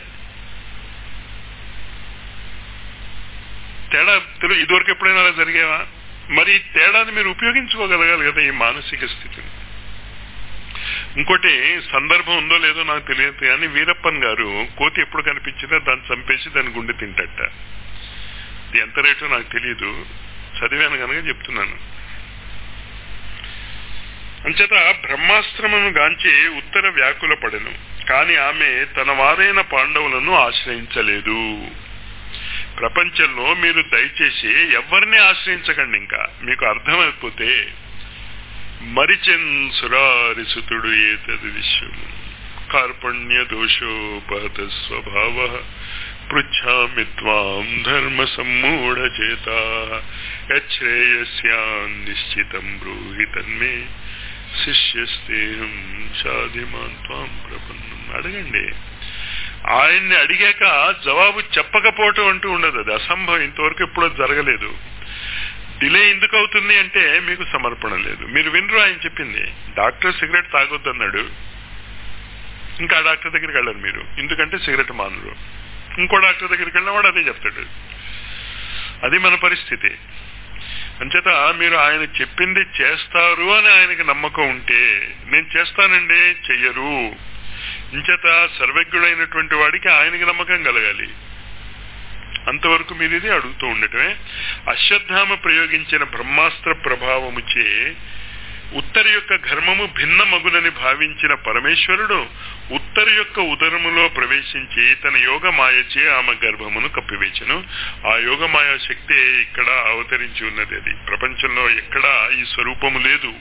తేడా తెలుగు ఇదివరకు ఎప్పుడైనా అలా జరిగేవా మరి ఈ తేడాన్ని మీరు ఉపయోగించుకోగలగాలి కదా ఈ మానసిక స్థితిని ఇంకోటి సందర్భం ఉందో లేదో నాకు తెలియదు కానీ వీరప్పన్ గారు కోతి ఎప్పుడు కనిపించినా దాన్ని చంపేసి దాని గుండె తింటట ఇది ఎంత రేటో నాకు తెలియదు చదివాను కనుక చెప్తున్నాను అంచేత బ్రహ్మాస్త్రమును గాంచి ఉత్తర వ్యాకుల పడెను కాని ఆమె తన వారైన పాండవులను ఆశ్రయించలేదు ప్రపంచంలో మీరు దయచేసి ఎవరిని ఆశ్రయించకండి ఇంకా మీకు అర్థమైపోతే మరిచెన్ సురారిసుతుడు ఏతది విశ్వము కార్పణ్య దోషోపహత స్వభావ పృచ్ఛామి త్వాం ధర్మ సమ్మూఢ చేత యశ్రేయస్యాన్ నిశ్చితం బ్రూహి తన్మే శిష్యస్తేహం సాధిమాన్ త్వాం ప్రపన్నం అడగండి ఆయన్ని అడిగాక జవాబు చెప్పకపోవటం అంటూ ఉండదు అది అసంభవం ఇంతవరకు ఎప్పుడో జరగలేదు డిలే ఎందుకు అవుతుంది అంటే మీకు సమర్పణ లేదు మీరు వినరు ఆయన చెప్పింది డాక్టర్ సిగరెట్ తాగొద్దన్నాడు ఇంకా డాక్టర్ దగ్గరికి వెళ్ళరు మీరు ఎందుకంటే సిగరెట్ మానరు ఇంకో డాక్టర్ దగ్గరికి వెళ్ళిన వాడు అదే చెప్తాడు అది మన పరిస్థితి అంచేత మీరు ఆయన చెప్పింది చేస్తారు అని ఆయనకి నమ్మకం ఉంటే నేను చేస్తానండి చెయ్యరు ఇంచేత సర్వజ్ఞుడైనటువంటి వాడికి ఆయనకి నమ్మకం కలగాలి అంతవరకు మీరు ఇది అడుగుతూ ఉండటమే అశ్వత్థామ ప్రయోగించిన బ్రహ్మాస్త్ర ప్రభావముచే ఉత్తర యొక్క ఘర్మము భిన్న మగునని భావించిన పరమేశ్వరుడు ఉత్తర యొక్క ఉదరములో ప్రవేశించి తన యోగ మాయచే ఆమె గర్భమును కప్పివేచను ఆ యోగ మాయా శక్తి ఇక్కడ అవతరించి ఉన్నది అది ప్రపంచంలో ఎక్కడా ఈ స్వరూపము లేదు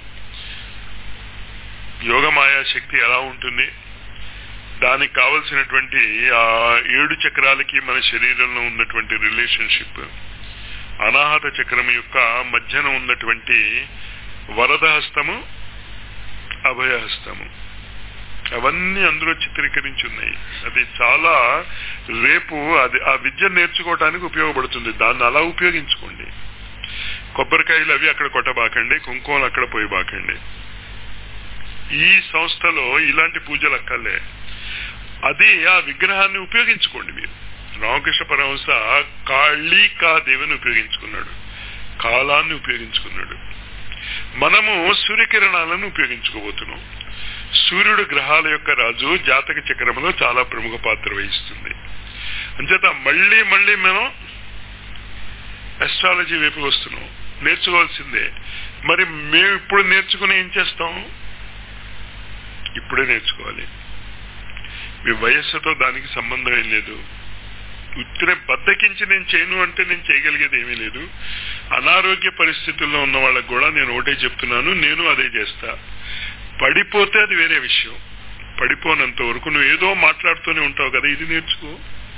యోగ మాయా శక్తి ఎలా ఉంటుంది దానికి కావలసినటువంటి ఆ ఏడు చక్రాలకి మన శరీరంలో ఉన్నటువంటి రిలేషన్షిప్ అనాహత చక్రం యొక్క మధ్యన ఉన్నటువంటి వరద హస్తము అభయహస్తము అవన్నీ అందులో చిత్రీకరించి ఉన్నాయి అది చాలా రేపు అది ఆ విద్య నేర్చుకోవడానికి ఉపయోగపడుతుంది దాన్ని అలా ఉపయోగించుకోండి కొబ్బరికాయలు అవి అక్కడ కొట్టబాకండి కుంకుమలు అక్కడ పోయి బాకండి ఈ సంస్థలో ఇలాంటి పూజలు అక్కర్లే అది ఆ విగ్రహాన్ని ఉపయోగించుకోండి మీరు రామకృష్ణ పరమహంస కాళీకాదేవిని ఉపయోగించుకున్నాడు కాలాన్ని ఉపయోగించుకున్నాడు మనము సూర్యకిరణాలను ఉపయోగించుకోబోతున్నాం సూర్యుడు గ్రహాల యొక్క రాజు జాతక చక్రంలో చాలా ప్రముఖ పాత్ర వహిస్తుంది అంచేత మళ్ళీ మళ్ళీ మనం ఎస్ట్రాలజీ వైపు వస్తున్నాం నేర్చుకోవాల్సిందే మరి మేము ఇప్పుడు నేర్చుకుని ఏం చేస్తాం ఇప్పుడే నేర్చుకోవాలి మీ వయస్సుతో దానికి సంబంధం ఏం లేదు ఉత్తిన బద్దకించి నేను చేయను అంటే నేను చేయగలిగేది ఏమీ లేదు అనారోగ్య పరిస్థితుల్లో ఉన్న వాళ్ళకు కూడా నేను ఒకటే చెప్తున్నాను నేను అదే చేస్తా పడిపోతే అది వేరే విషయం పడిపోనంత వరకు నువ్వు ఏదో మాట్లాడుతూనే ఉంటావు కదా ఇది నేర్చుకో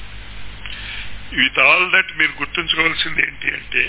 విత్ ఆల్ దట్ మీరు గుర్తుంచుకోవాల్సింది ఏంటి అంటే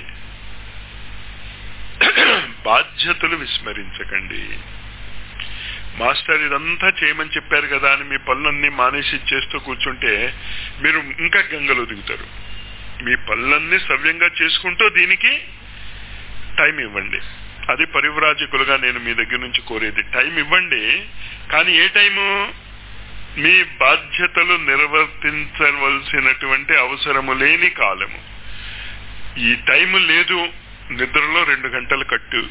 బాధ్యతలు విస్మరించకండి మాస్టర్ ఇదంతా చేయమని చెప్పారు కదా అని మీ పనులన్నీ మానేసి చేస్తూ కూర్చుంటే మీరు ఇంకా గంగలో దిగుతారు మీ పనులన్నీ సవ్యంగా చేసుకుంటూ దీనికి టైం ఇవ్వండి అది పరివ్రాజకులుగా నేను మీ దగ్గర నుంచి కోరేది టైం ఇవ్వండి కానీ ఏ టైము మీ బాధ్యతలు నిర్వర్తించవలసినటువంటి అవసరము లేని కాలము ఈ టైం లేదు నిద్రలో రెండు గంటలు కట్టు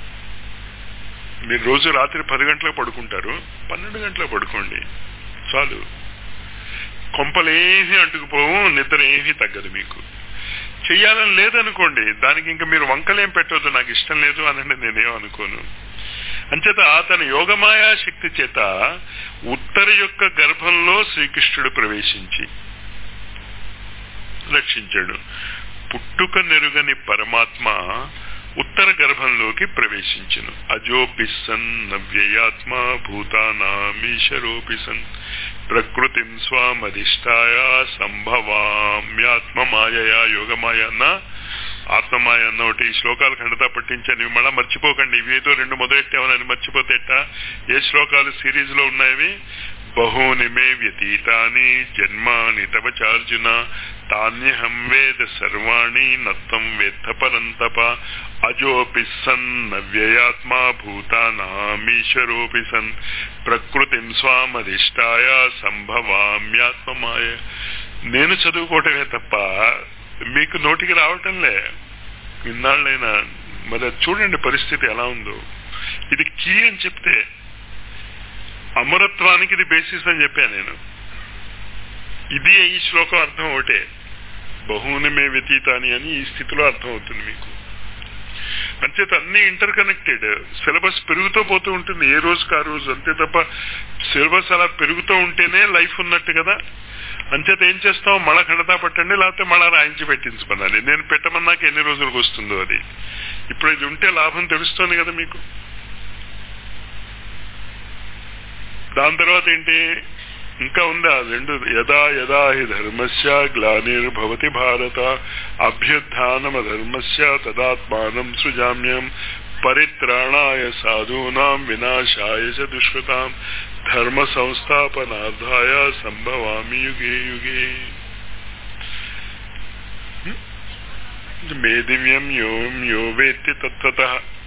మీరు రోజు రాత్రి పది గంటలకు పడుకుంటారు పన్నెండు గంటలకు పడుకోండి చాలు కొంపలు ఏమీ అంటుకుపోవు నిద్ర ఏమీ తగ్గదు మీకు చెయ్యాలని లేదనుకోండి దానికి ఇంకా మీరు వంకలేం పెట్టవద్దు నాకు ఇష్టం లేదు అనండి నేనేం అనుకోను అంచేత తన యోగమాయా శక్తి చేత ఉత్తర యొక్క గర్భంలో శ్రీకృష్ణుడు ప్రవేశించి రక్షించాడు పుట్టుక నెరుగని పరమాత్మ ఉత్తర గర్భంలోకి ప్రవేశించను అజోపిసన్ నవ్యయాత్మ భూతానామీశరోపిసన్ ప్రకృతిం స్వామధిష్టాయ సంభవామ్యాత్మ మాయయా యోగమాయ అన్న ఆత్మమాయ అన్న ఒకటి ఈ శ్లోకాలు ఖండతా పట్టించని మళ్ళా మర్చిపోకండి ఇవేదో రెండు మొదలెట్టామని మర్చిపోతేట ఏ శ్లోకాలు సిరీస్ లో ఉన్నాయవి బహూని మే వ్యతీతాని జన్మాని తవ చార్జున తాన్యహం వేద సర్వాణి నత్తం వేత్త పరంతప అజోపి సన్ నవ్యయాత్మా భూతానామీశ్వరోపి సన్ ప్రకృతిం స్వామధిష్టాయ సంభవామ్యాత్మమాయ నేను చదువుకోవటమే తప్ప మీకు నోటికి రావటంలే ఇన్నాళ్ళైనా మరి అది చూడండి పరిస్థితి ఎలా ఉందో ఇది కీ అని చెప్తే అమరత్వానికి ఇది బేసిస్ అని చెప్పాను నేను ఇది ఈ శ్లోకం అర్థం ఒకటే బహుని మే వ్యతీతాని అని ఈ స్థితిలో అర్థం అవుతుంది మీకు అంచేత అన్ని ఇంటర్ కనెక్టెడ్ సిలబస్ పెరుగుతూ పోతూ ఉంటుంది ఏ రోజుకి ఆ రోజు అంతే తప్ప సిలబస్ అలా పెరుగుతూ ఉంటేనే లైఫ్ ఉన్నట్టు కదా అంచేత ఏం చేస్తాం మళ్ళా ఖండతా పట్టండి లేకపోతే మళ్ళా రాయించి పెట్టించుకోవాలి నేను పెట్టమన్నాక ఎన్ని రోజులకు వస్తుందో అది ఇప్పుడు ఇది ఉంటే లాభం తెలుస్తోంది కదా మీకు దాని తర్వాత ఏంటి ఇంకా ఉందా రెండు యదా యదా హి ధర్మస్య గ్లానిర్భవతి భారత అభ్యుత్నమ ధర్మస్య తదాత్మానం సృజామ్యం పరిత్రాణాయ సాధూనాం వినాశాయ చ దుష్కృతాం ధర్మ సంస్థాపనార్థాయ సంభవామి యుగే యుగే మే దివ్యం యోం యో వేత్తి తత్వత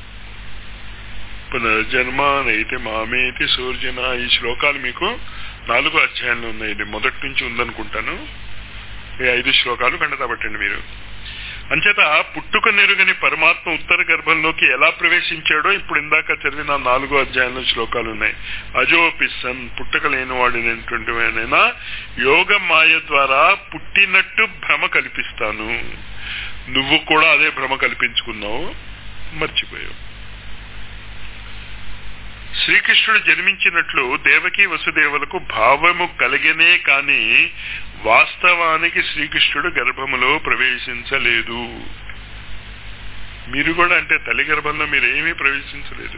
పునర్జన్మానైతే మామేతి సూర్జన ఈ శ్లోకాలు మీకు నాలుగు అధ్యాయంలో ఉన్నాయి ఇది మొదటి నుంచి ఉందనుకుంటాను ఈ ఐదు శ్లోకాలు కండతాపట్టండి మీరు అంచేత పుట్టుక నెరుగని పరమాత్మ ఉత్తర గర్భంలోకి ఎలా ప్రవేశించాడో ఇప్పుడు ఇందాక చదివిన నాలుగో అధ్యాయంలో శ్లోకాలు ఉన్నాయి అజోపిసన్ పుట్టుక లేనివాడినటువంటి యోగ మాయ ద్వారా పుట్టినట్టు భ్రమ కల్పిస్తాను నువ్వు కూడా అదే భ్రమ కల్పించుకున్నావు మర్చిపోయావు శ్రీకృష్ణుడు జన్మించినట్లు దేవకి వసుదేవులకు భావము కలిగనే కాని వాస్తవానికి శ్రీకృష్ణుడు గర్భములో ప్రవేశించలేదు మీరు కూడా అంటే తల్లి గర్భంలో మీరు ఏమీ ప్రవేశించలేదు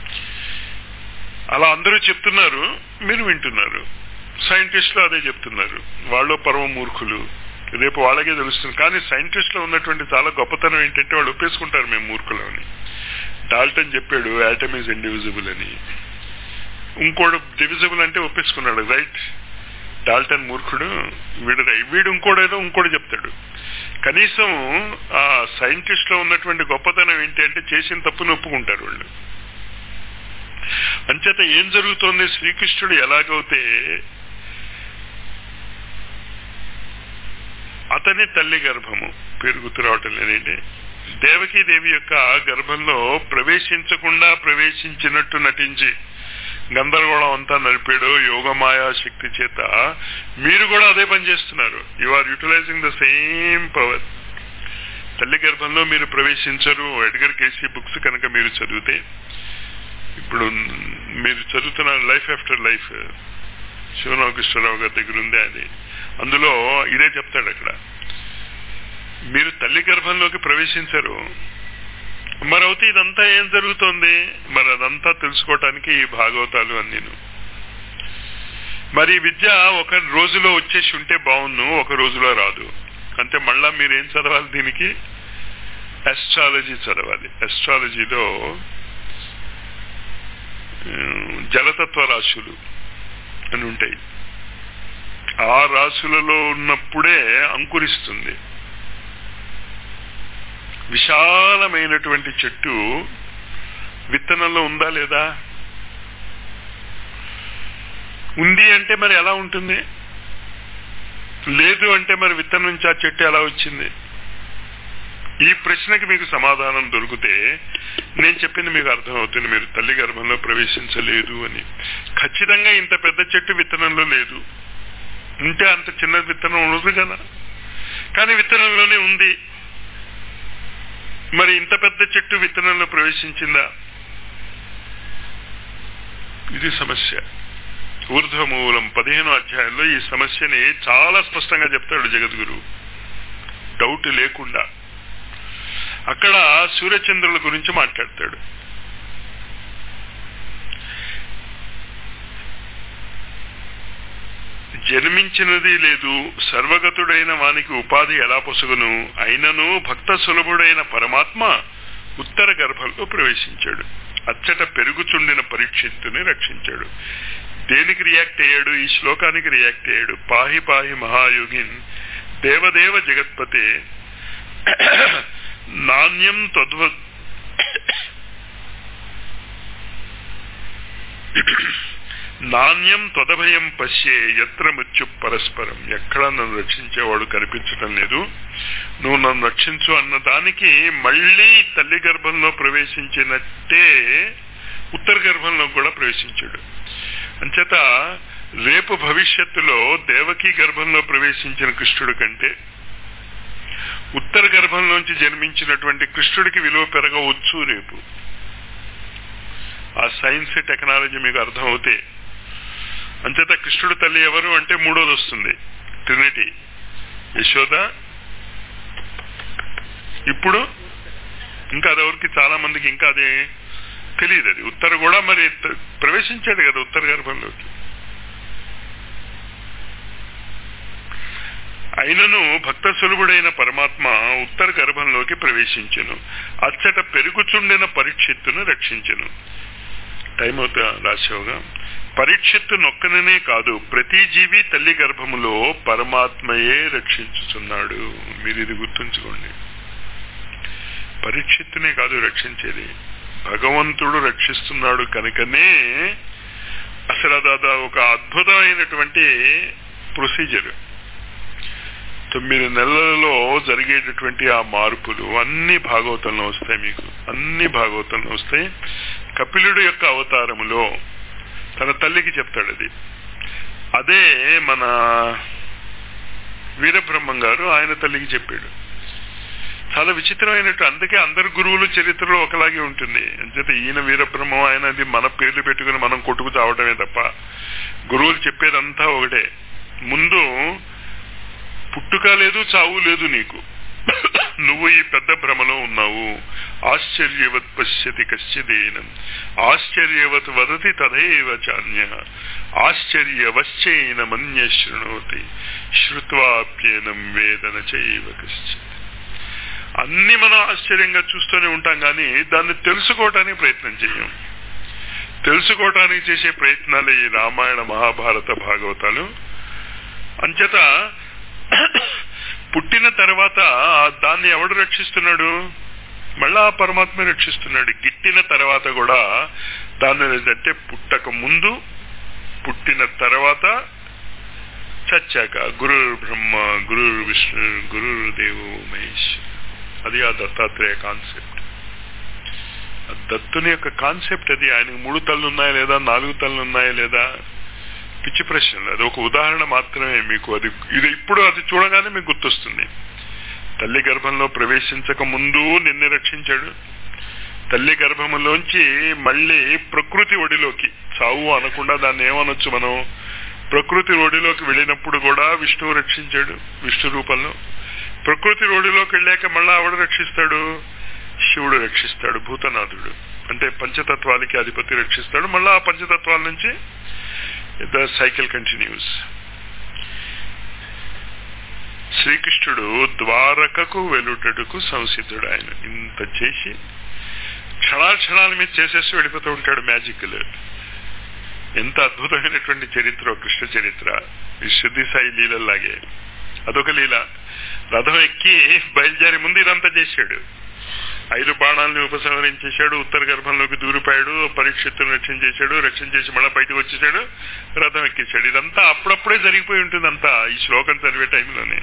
అలా అందరూ చెప్తున్నారు మీరు వింటున్నారు సైంటిస్టులు అదే చెప్తున్నారు వాళ్ళు పరమ మూర్ఖులు రేపు వాళ్ళకే తెలుస్తుంది కానీ సైంటిస్టులో ఉన్నటువంటి చాలా గొప్పతనం ఏంటంటే వాళ్ళు ఒప్పేసుకుంటారు మేము మూర్ఖులని డాల్టన్ చెప్పాడు యాటమ్ ఈజ్ ఇండివిజిబుల్ అని ఇంకోడు డివిజిబుల్ అంటే ఒప్పేసుకున్నాడు రైట్ డాల్టన్ మూర్ఖుడు వీడు వీడు ఇంకోడేదో ఇంకోటి చెప్తాడు కనీసం ఆ సైంటిస్ట్ లో ఉన్నటువంటి గొప్పతనం ఏంటి అంటే చేసిన తప్పును ఒప్పుకుంటారు వాళ్ళు అంచేత ఏం జరుగుతోంది శ్రీకృష్ణుడు ఎలాగైతే అతని తల్లి గర్భము పేరు గుర్తురావటం లేదండి దేవకీదేవి యొక్క గర్భంలో ప్రవేశించకుండా ప్రవేశించినట్టు నటించి గందరగోళం అంతా నడిపాడు యోగమాయా శక్తి చేత మీరు కూడా అదే పని చేస్తున్నారు you are utilising the same power తల్లి గర్భంలో మీరు ప్రవేశించరు ఎడ్గర్ కేసీ బుక్స్ కనుక మీరు చదివితే ఇప్పుడు మీరు చదువుతున్న లైఫ్ ఆఫ్టర్ లైఫ్ శివరామకృష్ణరావు గారి దగ్గర ఉంది అది అందులో ఇదే చెప్తాడు అక్కడ మీరు తల్లి గర్భంలోకి ప్రవేశించరు మరి అవుతే ఇదంతా ఏం జరుగుతోంది మరి అదంతా తెలుసుకోవటానికి ఈ భాగవతాలు అన్నీను మరి ఈ విద్య ఒక రోజులో వచ్చేసి ఉంటే బాగున్ను ఒక రోజులో రాదు అంటే మళ్ళా మీరు ఏం చదవాలి దీనికి ఎస్ట్రాలజీ చదవాలి ఎస్ట్రాలజీలో జలతత్వ రాశులు అని ఉంటాయి ఆ రాశులలో ఉన్నప్పుడే అంకురిస్తుంది విశాలమైనటువంటి చెట్టు విత్తనంలో ఉందా లేదా ఉంది అంటే మరి ఎలా ఉంటుంది లేదు అంటే మరి విత్తనం నుంచి ఆ చెట్టు ఎలా వచ్చింది ఈ ప్రశ్నకి మీకు సమాధానం దొరికితే నేను చెప్పింది మీకు అర్థమవుతుంది మీరు తల్లి గర్భంలో ప్రవేశించలేదు అని ఖచ్చితంగా ఇంత పెద్ద చెట్టు విత్తనంలో లేదు ఉంటే అంత చిన్న విత్తనం ఉండదు కదా కానీ విత్తనంలోనే ఉంది మరి ఇంత పెద్ద చెట్టు విత్తనంలో ప్రవేశించిందా ఇది సమస్య ఊర్ధ్వమూలం పదిహేను అధ్యాయంలో ఈ సమస్యని చాలా స్పష్టంగా చెప్తాడు జగద్గురు డౌట్ లేకుండా అక్కడ సూర్యచంద్రుల గురించి మాట్లాడతాడు జన్మించినది లేదు సర్వగతుడైన వానికి ఉపాధి ఎలా పొసగును అయినను భక్త సులభుడైన పరమాత్మ ఉత్తర గర్భంలో ప్రవేశించాడు అచ్చట పెరుగుచుండిన పరీక్షిత్తుని రక్షించాడు దేనికి రియాక్ట్ అయ్యాడు ఈ శ్లోకానికి రియాక్ట్ అయ్యాడు పాహి పాహి మహాయోగిన్ దేవదేవ జగత్పతే నాణ్యం తద్వ నాణ్యం తదభయం పశ్యే ఎత్ర మృత్యు పరస్పరం ఎక్కడ నన్ను రక్షించేవాడు కనిపించటం లేదు నువ్వు నన్ను రక్షించు అన్న దానికి మళ్ళీ తల్లి గర్భంలో ప్రవేశించినట్టే ఉత్తర గర్భంలో కూడా ప్రవేశించాడు అంచేత రేపు భవిష్యత్తులో దేవకీ గర్భంలో ప్రవేశించిన కృష్ణుడి కంటే ఉత్తర గర్భంలోంచి జన్మించినటువంటి కృష్ణుడికి విలువ పెరగవచ్చు రేపు ఆ సైన్స్ టెక్నాలజీ మీకు అర్థమవుతే అంచేత కృష్ణుడు తల్లి ఎవరు అంటే మూడోది వస్తుంది ట్రినిటీ యశోద ఇప్పుడు ఇంకా అదెవరికి చాలా మందికి ఇంకా అది తెలియదు అది ఉత్తర కూడా మరి ప్రవేశించాడు కదా ఉత్తర గర్భంలోకి అయినను భక్త సులువుడైన పరమాత్మ ఉత్తర గర్భంలోకి ప్రవేశించెను అచ్చట పెరుగుచుండిన పరీక్షిత్తును రక్షించెను టైం అవుతా రాసేవగా పరీక్షిత్తు నొక్కననే కాదు ప్రతి జీవి తల్లి గర్భములో పరమాత్మయే రక్షించుచున్నాడు మీరు ఇది గుర్తుంచుకోండి పరీక్షిత్తునే కాదు రక్షించేది భగవంతుడు రక్షిస్తున్నాడు కనుకనే అసలు అదా ఒక అద్భుతమైనటువంటి ప్రొసీజర్ తొమ్మిది నెలలలో జరిగేటటువంటి ఆ మార్పులు అన్ని భాగవతంలో వస్తాయి మీకు అన్ని భాగవతంలో వస్తాయి కపిలుడు యొక్క అవతారములో తన తల్లికి చెప్తాడు అది అదే మన వీరబ్రహ్మం గారు ఆయన తల్లికి చెప్పాడు చాలా విచిత్రమైనట్టు అందుకే అందరు గురువులు చరిత్రలో ఒకలాగే ఉంటుంది అంచేత ఈయన వీరబ్రహ్మం ఆయన అది మన పేర్లు పెట్టుకుని మనం కొట్టుకు చావటమే తప్ప గురువులు చెప్పేదంతా ఒకటే ముందు పుట్టుక లేదు చావు లేదు నీకు నువ్వు ఈ పెద్ద భ్రమలో ఉన్నావు ఆశ్చర్యవత్ పశ్యతి కశ్చిదేనం ఆశ్చర్యవత్ వదతి తదైవ చాన్య ఆశ్చర్యవశ్చైన మన్య శృణోతి శ్రుత్వాప్యేనం వేదన చైవ కశ్చిత్ అన్ని మనం ఆశ్చర్యంగా చూస్తూనే ఉంటాం కానీ దాన్ని తెలుసుకోవటానికి ప్రయత్నం చేయం తెలుసుకోవటానికి చేసే ప్రయత్నాలు ఈ రామాయణ మహాభారత భాగవతాలు అంచేత పుట్టిన తర్వాత దాన్ని ఎవడు రక్షిస్తున్నాడు మళ్ళా ఆ పరమాత్మ రక్షిస్తున్నాడు గిట్టిన తర్వాత కూడా దాన్ని అంటే పుట్టక ముందు పుట్టిన తర్వాత చచ్చాక గురు బ్రహ్మ గురు విష్ణు గురు దేవు మహేష్ అది ఆ దత్తాత్రేయ కాన్సెప్ట్ దత్తుని యొక్క కాన్సెప్ట్ అది ఆయనకు మూడు తల్లు ఉన్నాయా లేదా నాలుగు తల్లు ఉన్నాయా లేదా పిచ్చి ప్రశ్నలు అది ఒక ఉదాహరణ మాత్రమే మీకు అది ఇది ఇప్పుడు అది చూడగానే మీకు గుర్తొస్తుంది తల్లి గర్భంలో ప్రవేశించక ముందు నిన్ను రక్షించాడు తల్లి గర్భములోంచి మళ్ళీ ప్రకృతి ఒడిలోకి చావు అనకుండా దాన్ని ఏమనొచ్చు మనం ప్రకృతి రోడ్డులోకి వెళ్ళినప్పుడు కూడా విష్ణువు రక్షించాడు విష్ణు రూపంలో ప్రకృతి రోడ్డులోకి వెళ్ళాక మళ్ళా ఆవిడ రక్షిస్తాడు శివుడు రక్షిస్తాడు భూతనాథుడు అంటే పంచతత్వాలకి అధిపతి రక్షిస్తాడు మళ్ళా ఆ పంచతత్వాల నుంచి ద సైకిల్ కంటిన్యూస్ శ్రీకృష్ణుడు ద్వారకకు వెలుటకు సంసిద్ధుడు ఆయన ఇంత చేసి క్షణాక్షణాల మీద చేసేసి వెళ్ళిపోతూ ఉంటాడు మ్యాజిక్లు ఎంత అద్భుతమైనటువంటి చరిత్ర కృష్ణ చరిత్ర ఈ శుద్ధి సాయి లీలలాగే అదొక లీల రథం ఎక్కి బయలుదేరి ముందు ఇదంతా చేశాడు ఐదు బాణాలని ఉపసంహరించేశాడు ఉత్తర గర్భంలోకి దూరిపోయాడు పరీక్షిత్తును రక్షణ చేశాడు రక్షణ చేసి మళ్ళీ బయటకు వచ్చేసాడు రథం ఎక్కేశాడు ఇదంతా అప్పుడప్పుడే జరిగిపోయి ఉంటుంది అంతా ఈ శ్లోకం చదివే టైంలోనే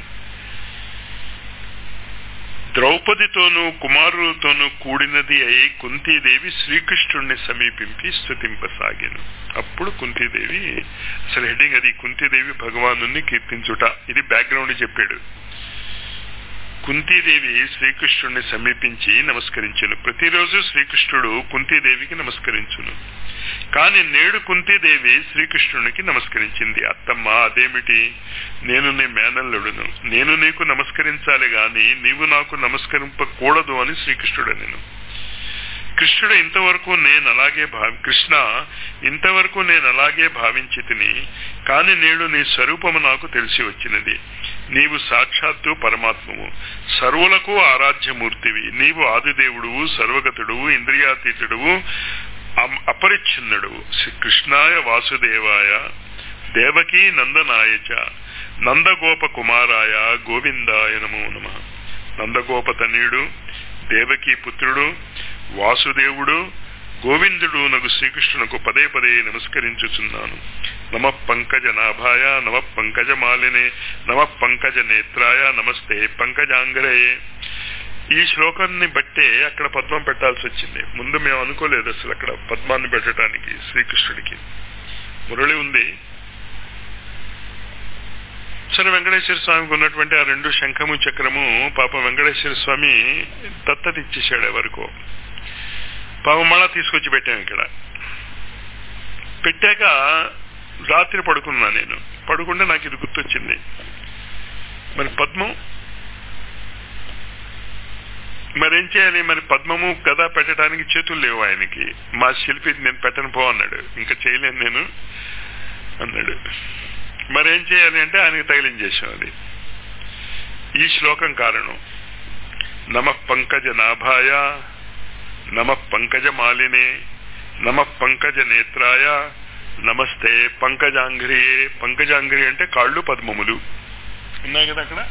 ద్రౌపదితోనూ కుమారులతోనూ కూడినది అయి కుంతీదేవి శ్రీకృష్ణుణ్ణి సమీపించి స్థుతింపసాగాను అప్పుడు కుంతీదేవి అసలు హెడ్డింగ్ అది కుంతీదేవి భగవాను కీర్తించుట ఇది బ్యాక్గ్రౌండ్ చెప్పాడు కుంతీదేవి శ్రీకృష్ణుడిని సమీపించి నమస్కరించును ప్రతిరోజు శ్రీకృష్ణుడు కుంతీదేవికి నమస్కరించును కాని నేడు కుంతీదేవి శ్రీకృష్ణునికి నమస్కరించింది అత్తమ్మ అదేమిటి నేను నీ మేనల్లుడును నేను నీకు నమస్కరించాలి గాని నీవు నాకు నమస్కరింపకూడదు అని శ్రీకృష్ణుడు నేను కృష్ణుడు ఇంతవరకు నేను అలాగే భావి కృష్ణ ఇంతవరకు నేను అలాగే భావించి తిని కాని నేడు నీ స్వరూపము నాకు తెలిసి వచ్చినది నీవు సాక్షాత్తు పరమాత్మము సర్వులకు ఆరాధ్యమూర్తివి నీవు ఆదిదేవుడువు సర్వగతుడువు ఇంద్రియాతీతుడువు అపరిచ్ఛిన్నుడువు శ్రీకృష్ణాయ వాసుదేవాయ దేవకీ నందనాయచ నందగోప కుమారాయ గోవిందాయ నమో నమ నందగోప తనయుడు దేవకీ పుత్రుడు వాసుదేవుడు గోవిందుడు నగు శ్రీకృష్ణునకు పదే పదే నమస్కరించుచున్నాను నమ పంకజ నాభాయ నమ పంకజ మాలినే నమ పంకజ నేత్రాయ నమస్తే పంకజాంగరయే ఈ శ్లోకాన్ని బట్టే అక్కడ పద్మం పెట్టాల్సి వచ్చింది ముందు మేము అనుకోలేదు అసలు అక్కడ పద్మాన్ని పెట్టడానికి శ్రీకృష్ణుడికి మురళి ఉంది సరే వెంకటేశ్వర స్వామికి ఉన్నటువంటి ఆ రెండు శంఖము చక్రము పాప వెంకటేశ్వర స్వామి దత్తత ఇచ్చేసాడు ఎవరికో పాపం మళ్ళా తీసుకొచ్చి పెట్టాం ఇక్కడ పెట్టాక రాత్రి పడుకున్నా నేను పడుకుంటే నాకు ఇది గుర్తొచ్చింది మరి పద్మం మరేం చేయాలి మరి పద్మము గదా పెట్టడానికి చేతులు లేవు ఆయనకి మా శిల్పి నేను పెట్టను పో అన్నాడు ఇంకా చేయలేను నేను అన్నాడు మరేం చేయాలి అంటే ఆయనకి తగిలించేసాం అది ఈ శ్లోకం కారణం నమ పంకజ నాభాయ నమ పంకజ మాలినే నమ పంకజ నేత్రాయ నమస్తే పంకజాంగ్రియే పంకజాంగ్రి అంటే కాళ్ళు పద్మములు ఉన్నాయి కదా అక్కడ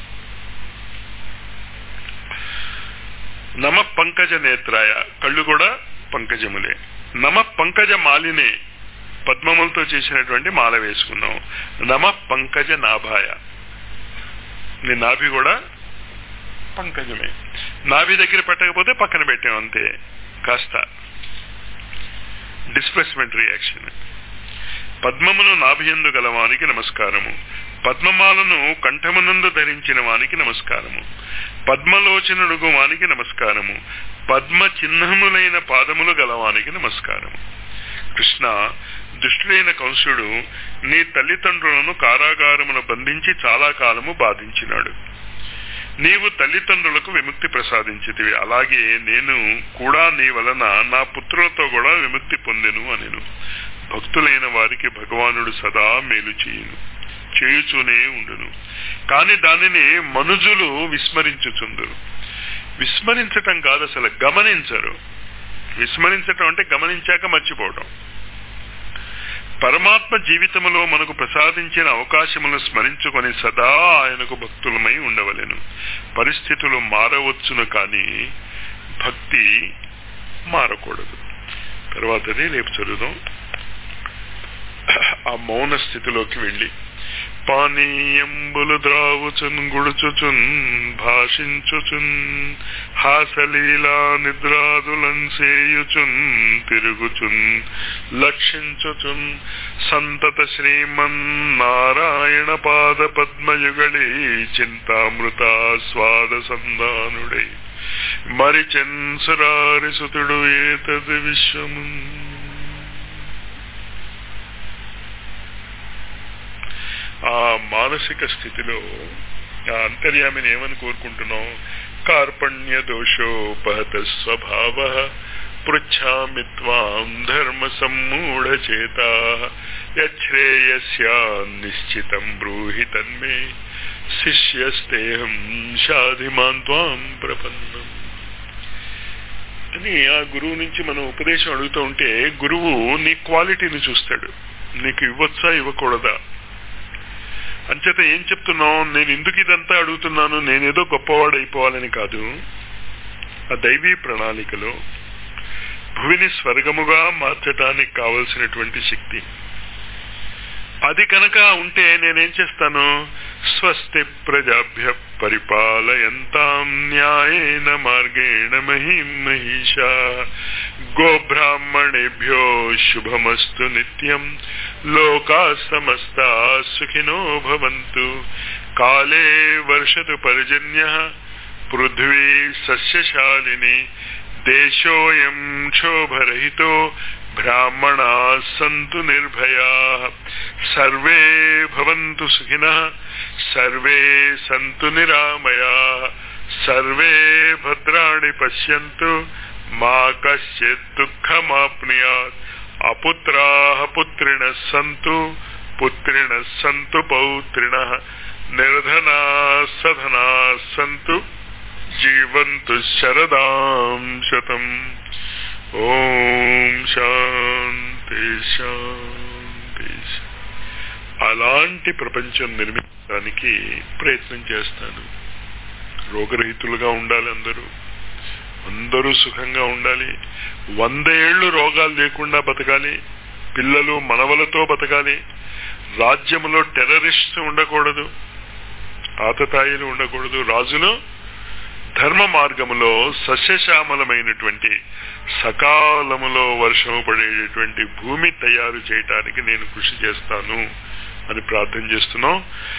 నమ పంకజ నేత్రాయ కళ్ళు కూడా పంకజములే నమ పంకజ మాలినే పద్మములతో చేసినటువంటి మాల వేసుకున్నాం నమ పంకజ నాభాయ నీ నాభి కూడా పంకజమే నాభి దగ్గర పెట్టకపోతే పక్కన పెట్టాం అంతే కాస్త డిస్ప్లేస్మెంట్ రియాక్షన్ పద్మమును నాభియందు గలవానికి నమస్కారము పద్మమాలను కంఠమునందు ధరించిన వానికి నమస్కారము పద్మలోచనుడుగు వానికి నమస్కారము పద్మ చిహ్నములైన పాదములు గలవానికి నమస్కారము కృష్ణ దుష్టుడైన కంసుడు నీ తల్లిదండ్రులను కారాగారమును బంధించి చాలా కాలము బాధించినాడు నీవు తల్లిదండ్రులకు విముక్తి ప్రసాదించితివి అలాగే నేను కూడా నీ వలన నా పుత్రులతో కూడా విముక్తి పొందెను అనెను భక్తులైన వారికి భగవానుడు సదా మేలు చేయును చేయుచూనే ఉండును కాని దానిని మనుజులు విస్మరించుచుందురు విస్మరించటం కాదు అసలు గమనించరు విస్మరించటం అంటే గమనించాక మర్చిపోవటం పరమాత్మ జీవితంలో మనకు ప్రసాదించిన అవకాశములను స్మరించుకొని సదా ఆయనకు భక్తులమై ఉండవలెను పరిస్థితులు మారవచ్చును కానీ భక్తి మారకూడదు తర్వాతది రేపు చదువుదాం ఆ మౌన స్థితిలోకి వెళ్ళి పానీయంబులు ద్రావుచున్ గుడుచుచున్ భాషించుచున్ హాసలీలా నిద్రాదులన్ సేయుచున్ తిరుగుచున్ లక్షించుచున్ సంతత శ్రీమన్ నారాయణ పాద పద్మయుగళి చింతామృత స్వాద సందానుడై మరిచెన్ సురారిసుతుడు ఏతద్ విశ్వము ఆ మానసిక స్థితిలో ఆ అంతర్యామిని ఏమని కోరుకుంటున్నాం కార్పణ్య దోషోపహత స్వభావ పృచ్ఛామి త్వాం ధర్మ సమ్మూఢ చేత యశ్రేయస్యా నిశ్చితం బ్రూహి తన్మే శిష్యస్తేహం షాధిమాన్ త్వాం ప్రపన్నం అని ఆ గురువు నుంచి మనం ఉపదేశం అడుగుతూ ఉంటే గురువు నీ క్వాలిటీని చూస్తాడు నీకు ఇవ్వచ్చా ఇవ్వకూడదా అంచేత ఏం చెప్తున్నావు నేను ఎందుకు ఇదంతా అడుగుతున్నాను నేనేదో గొప్పవాడు అయిపోవాలని కాదు ఆ దైవీ ప్రణాళికలో భూమిని స్వర్గముగా మార్చడానికి కావలసినటువంటి శక్తి అది కనుక ఉంటే నేనేం చేస్తాను స్వస్తి ప్రజాభ్య పరిపాలయంతాం న్యాయేన మార్గేణ మహిం మహిషా గోబ్రాహ్మణేభ్యో శుభమస్తు నిత్యం లోకా సమస్తా సుఖినో భవంతు కాలే వర్షతు పర్జన్య పృథ్వీ సస్యశాలిని దేశోయం క్షోభరహితో బ్రాహ్మణా సంతు నిర్భయా సర్వే భవంతు సుఖినః సర్వే సంతు నిరామయా సర్వే భద్రాణి పశ్యంతు మా కశ్చిత్ దుఃఖమాప్నుయాత్ అపుత్రాः పుత్రిణः సంతు పుత్రిణः సంతు పౌత్రిణः నిర్ధనా సధనా సంతు జీవంతు శరదాం శతం ఓం శాంతి శాంతి అలాంటి ప్రపంచం నిర్మించడానికి ప్రయత్నం చేస్తాను రోగరహితులుగా ఉండాలి అందరూ అందరూ సుఖంగా ఉండాలి వంద ఏళ్లు రోగాలు లేకుండా బతకాలి పిల్లలు మనవలతో బతకాలి రాజ్యములో టెర్రరిస్ట్ ఉండకూడదు ఆతతాయిలు ఉండకూడదు రాజులు ధర్మ మార్గములో సస్యశ్యామలమైనటువంటి సకాలములో వర్షము పడేటటువంటి భూమి తయారు చేయటానికి నేను కృషి చేస్తాను అని ప్రార్థన చేస్తున్నాం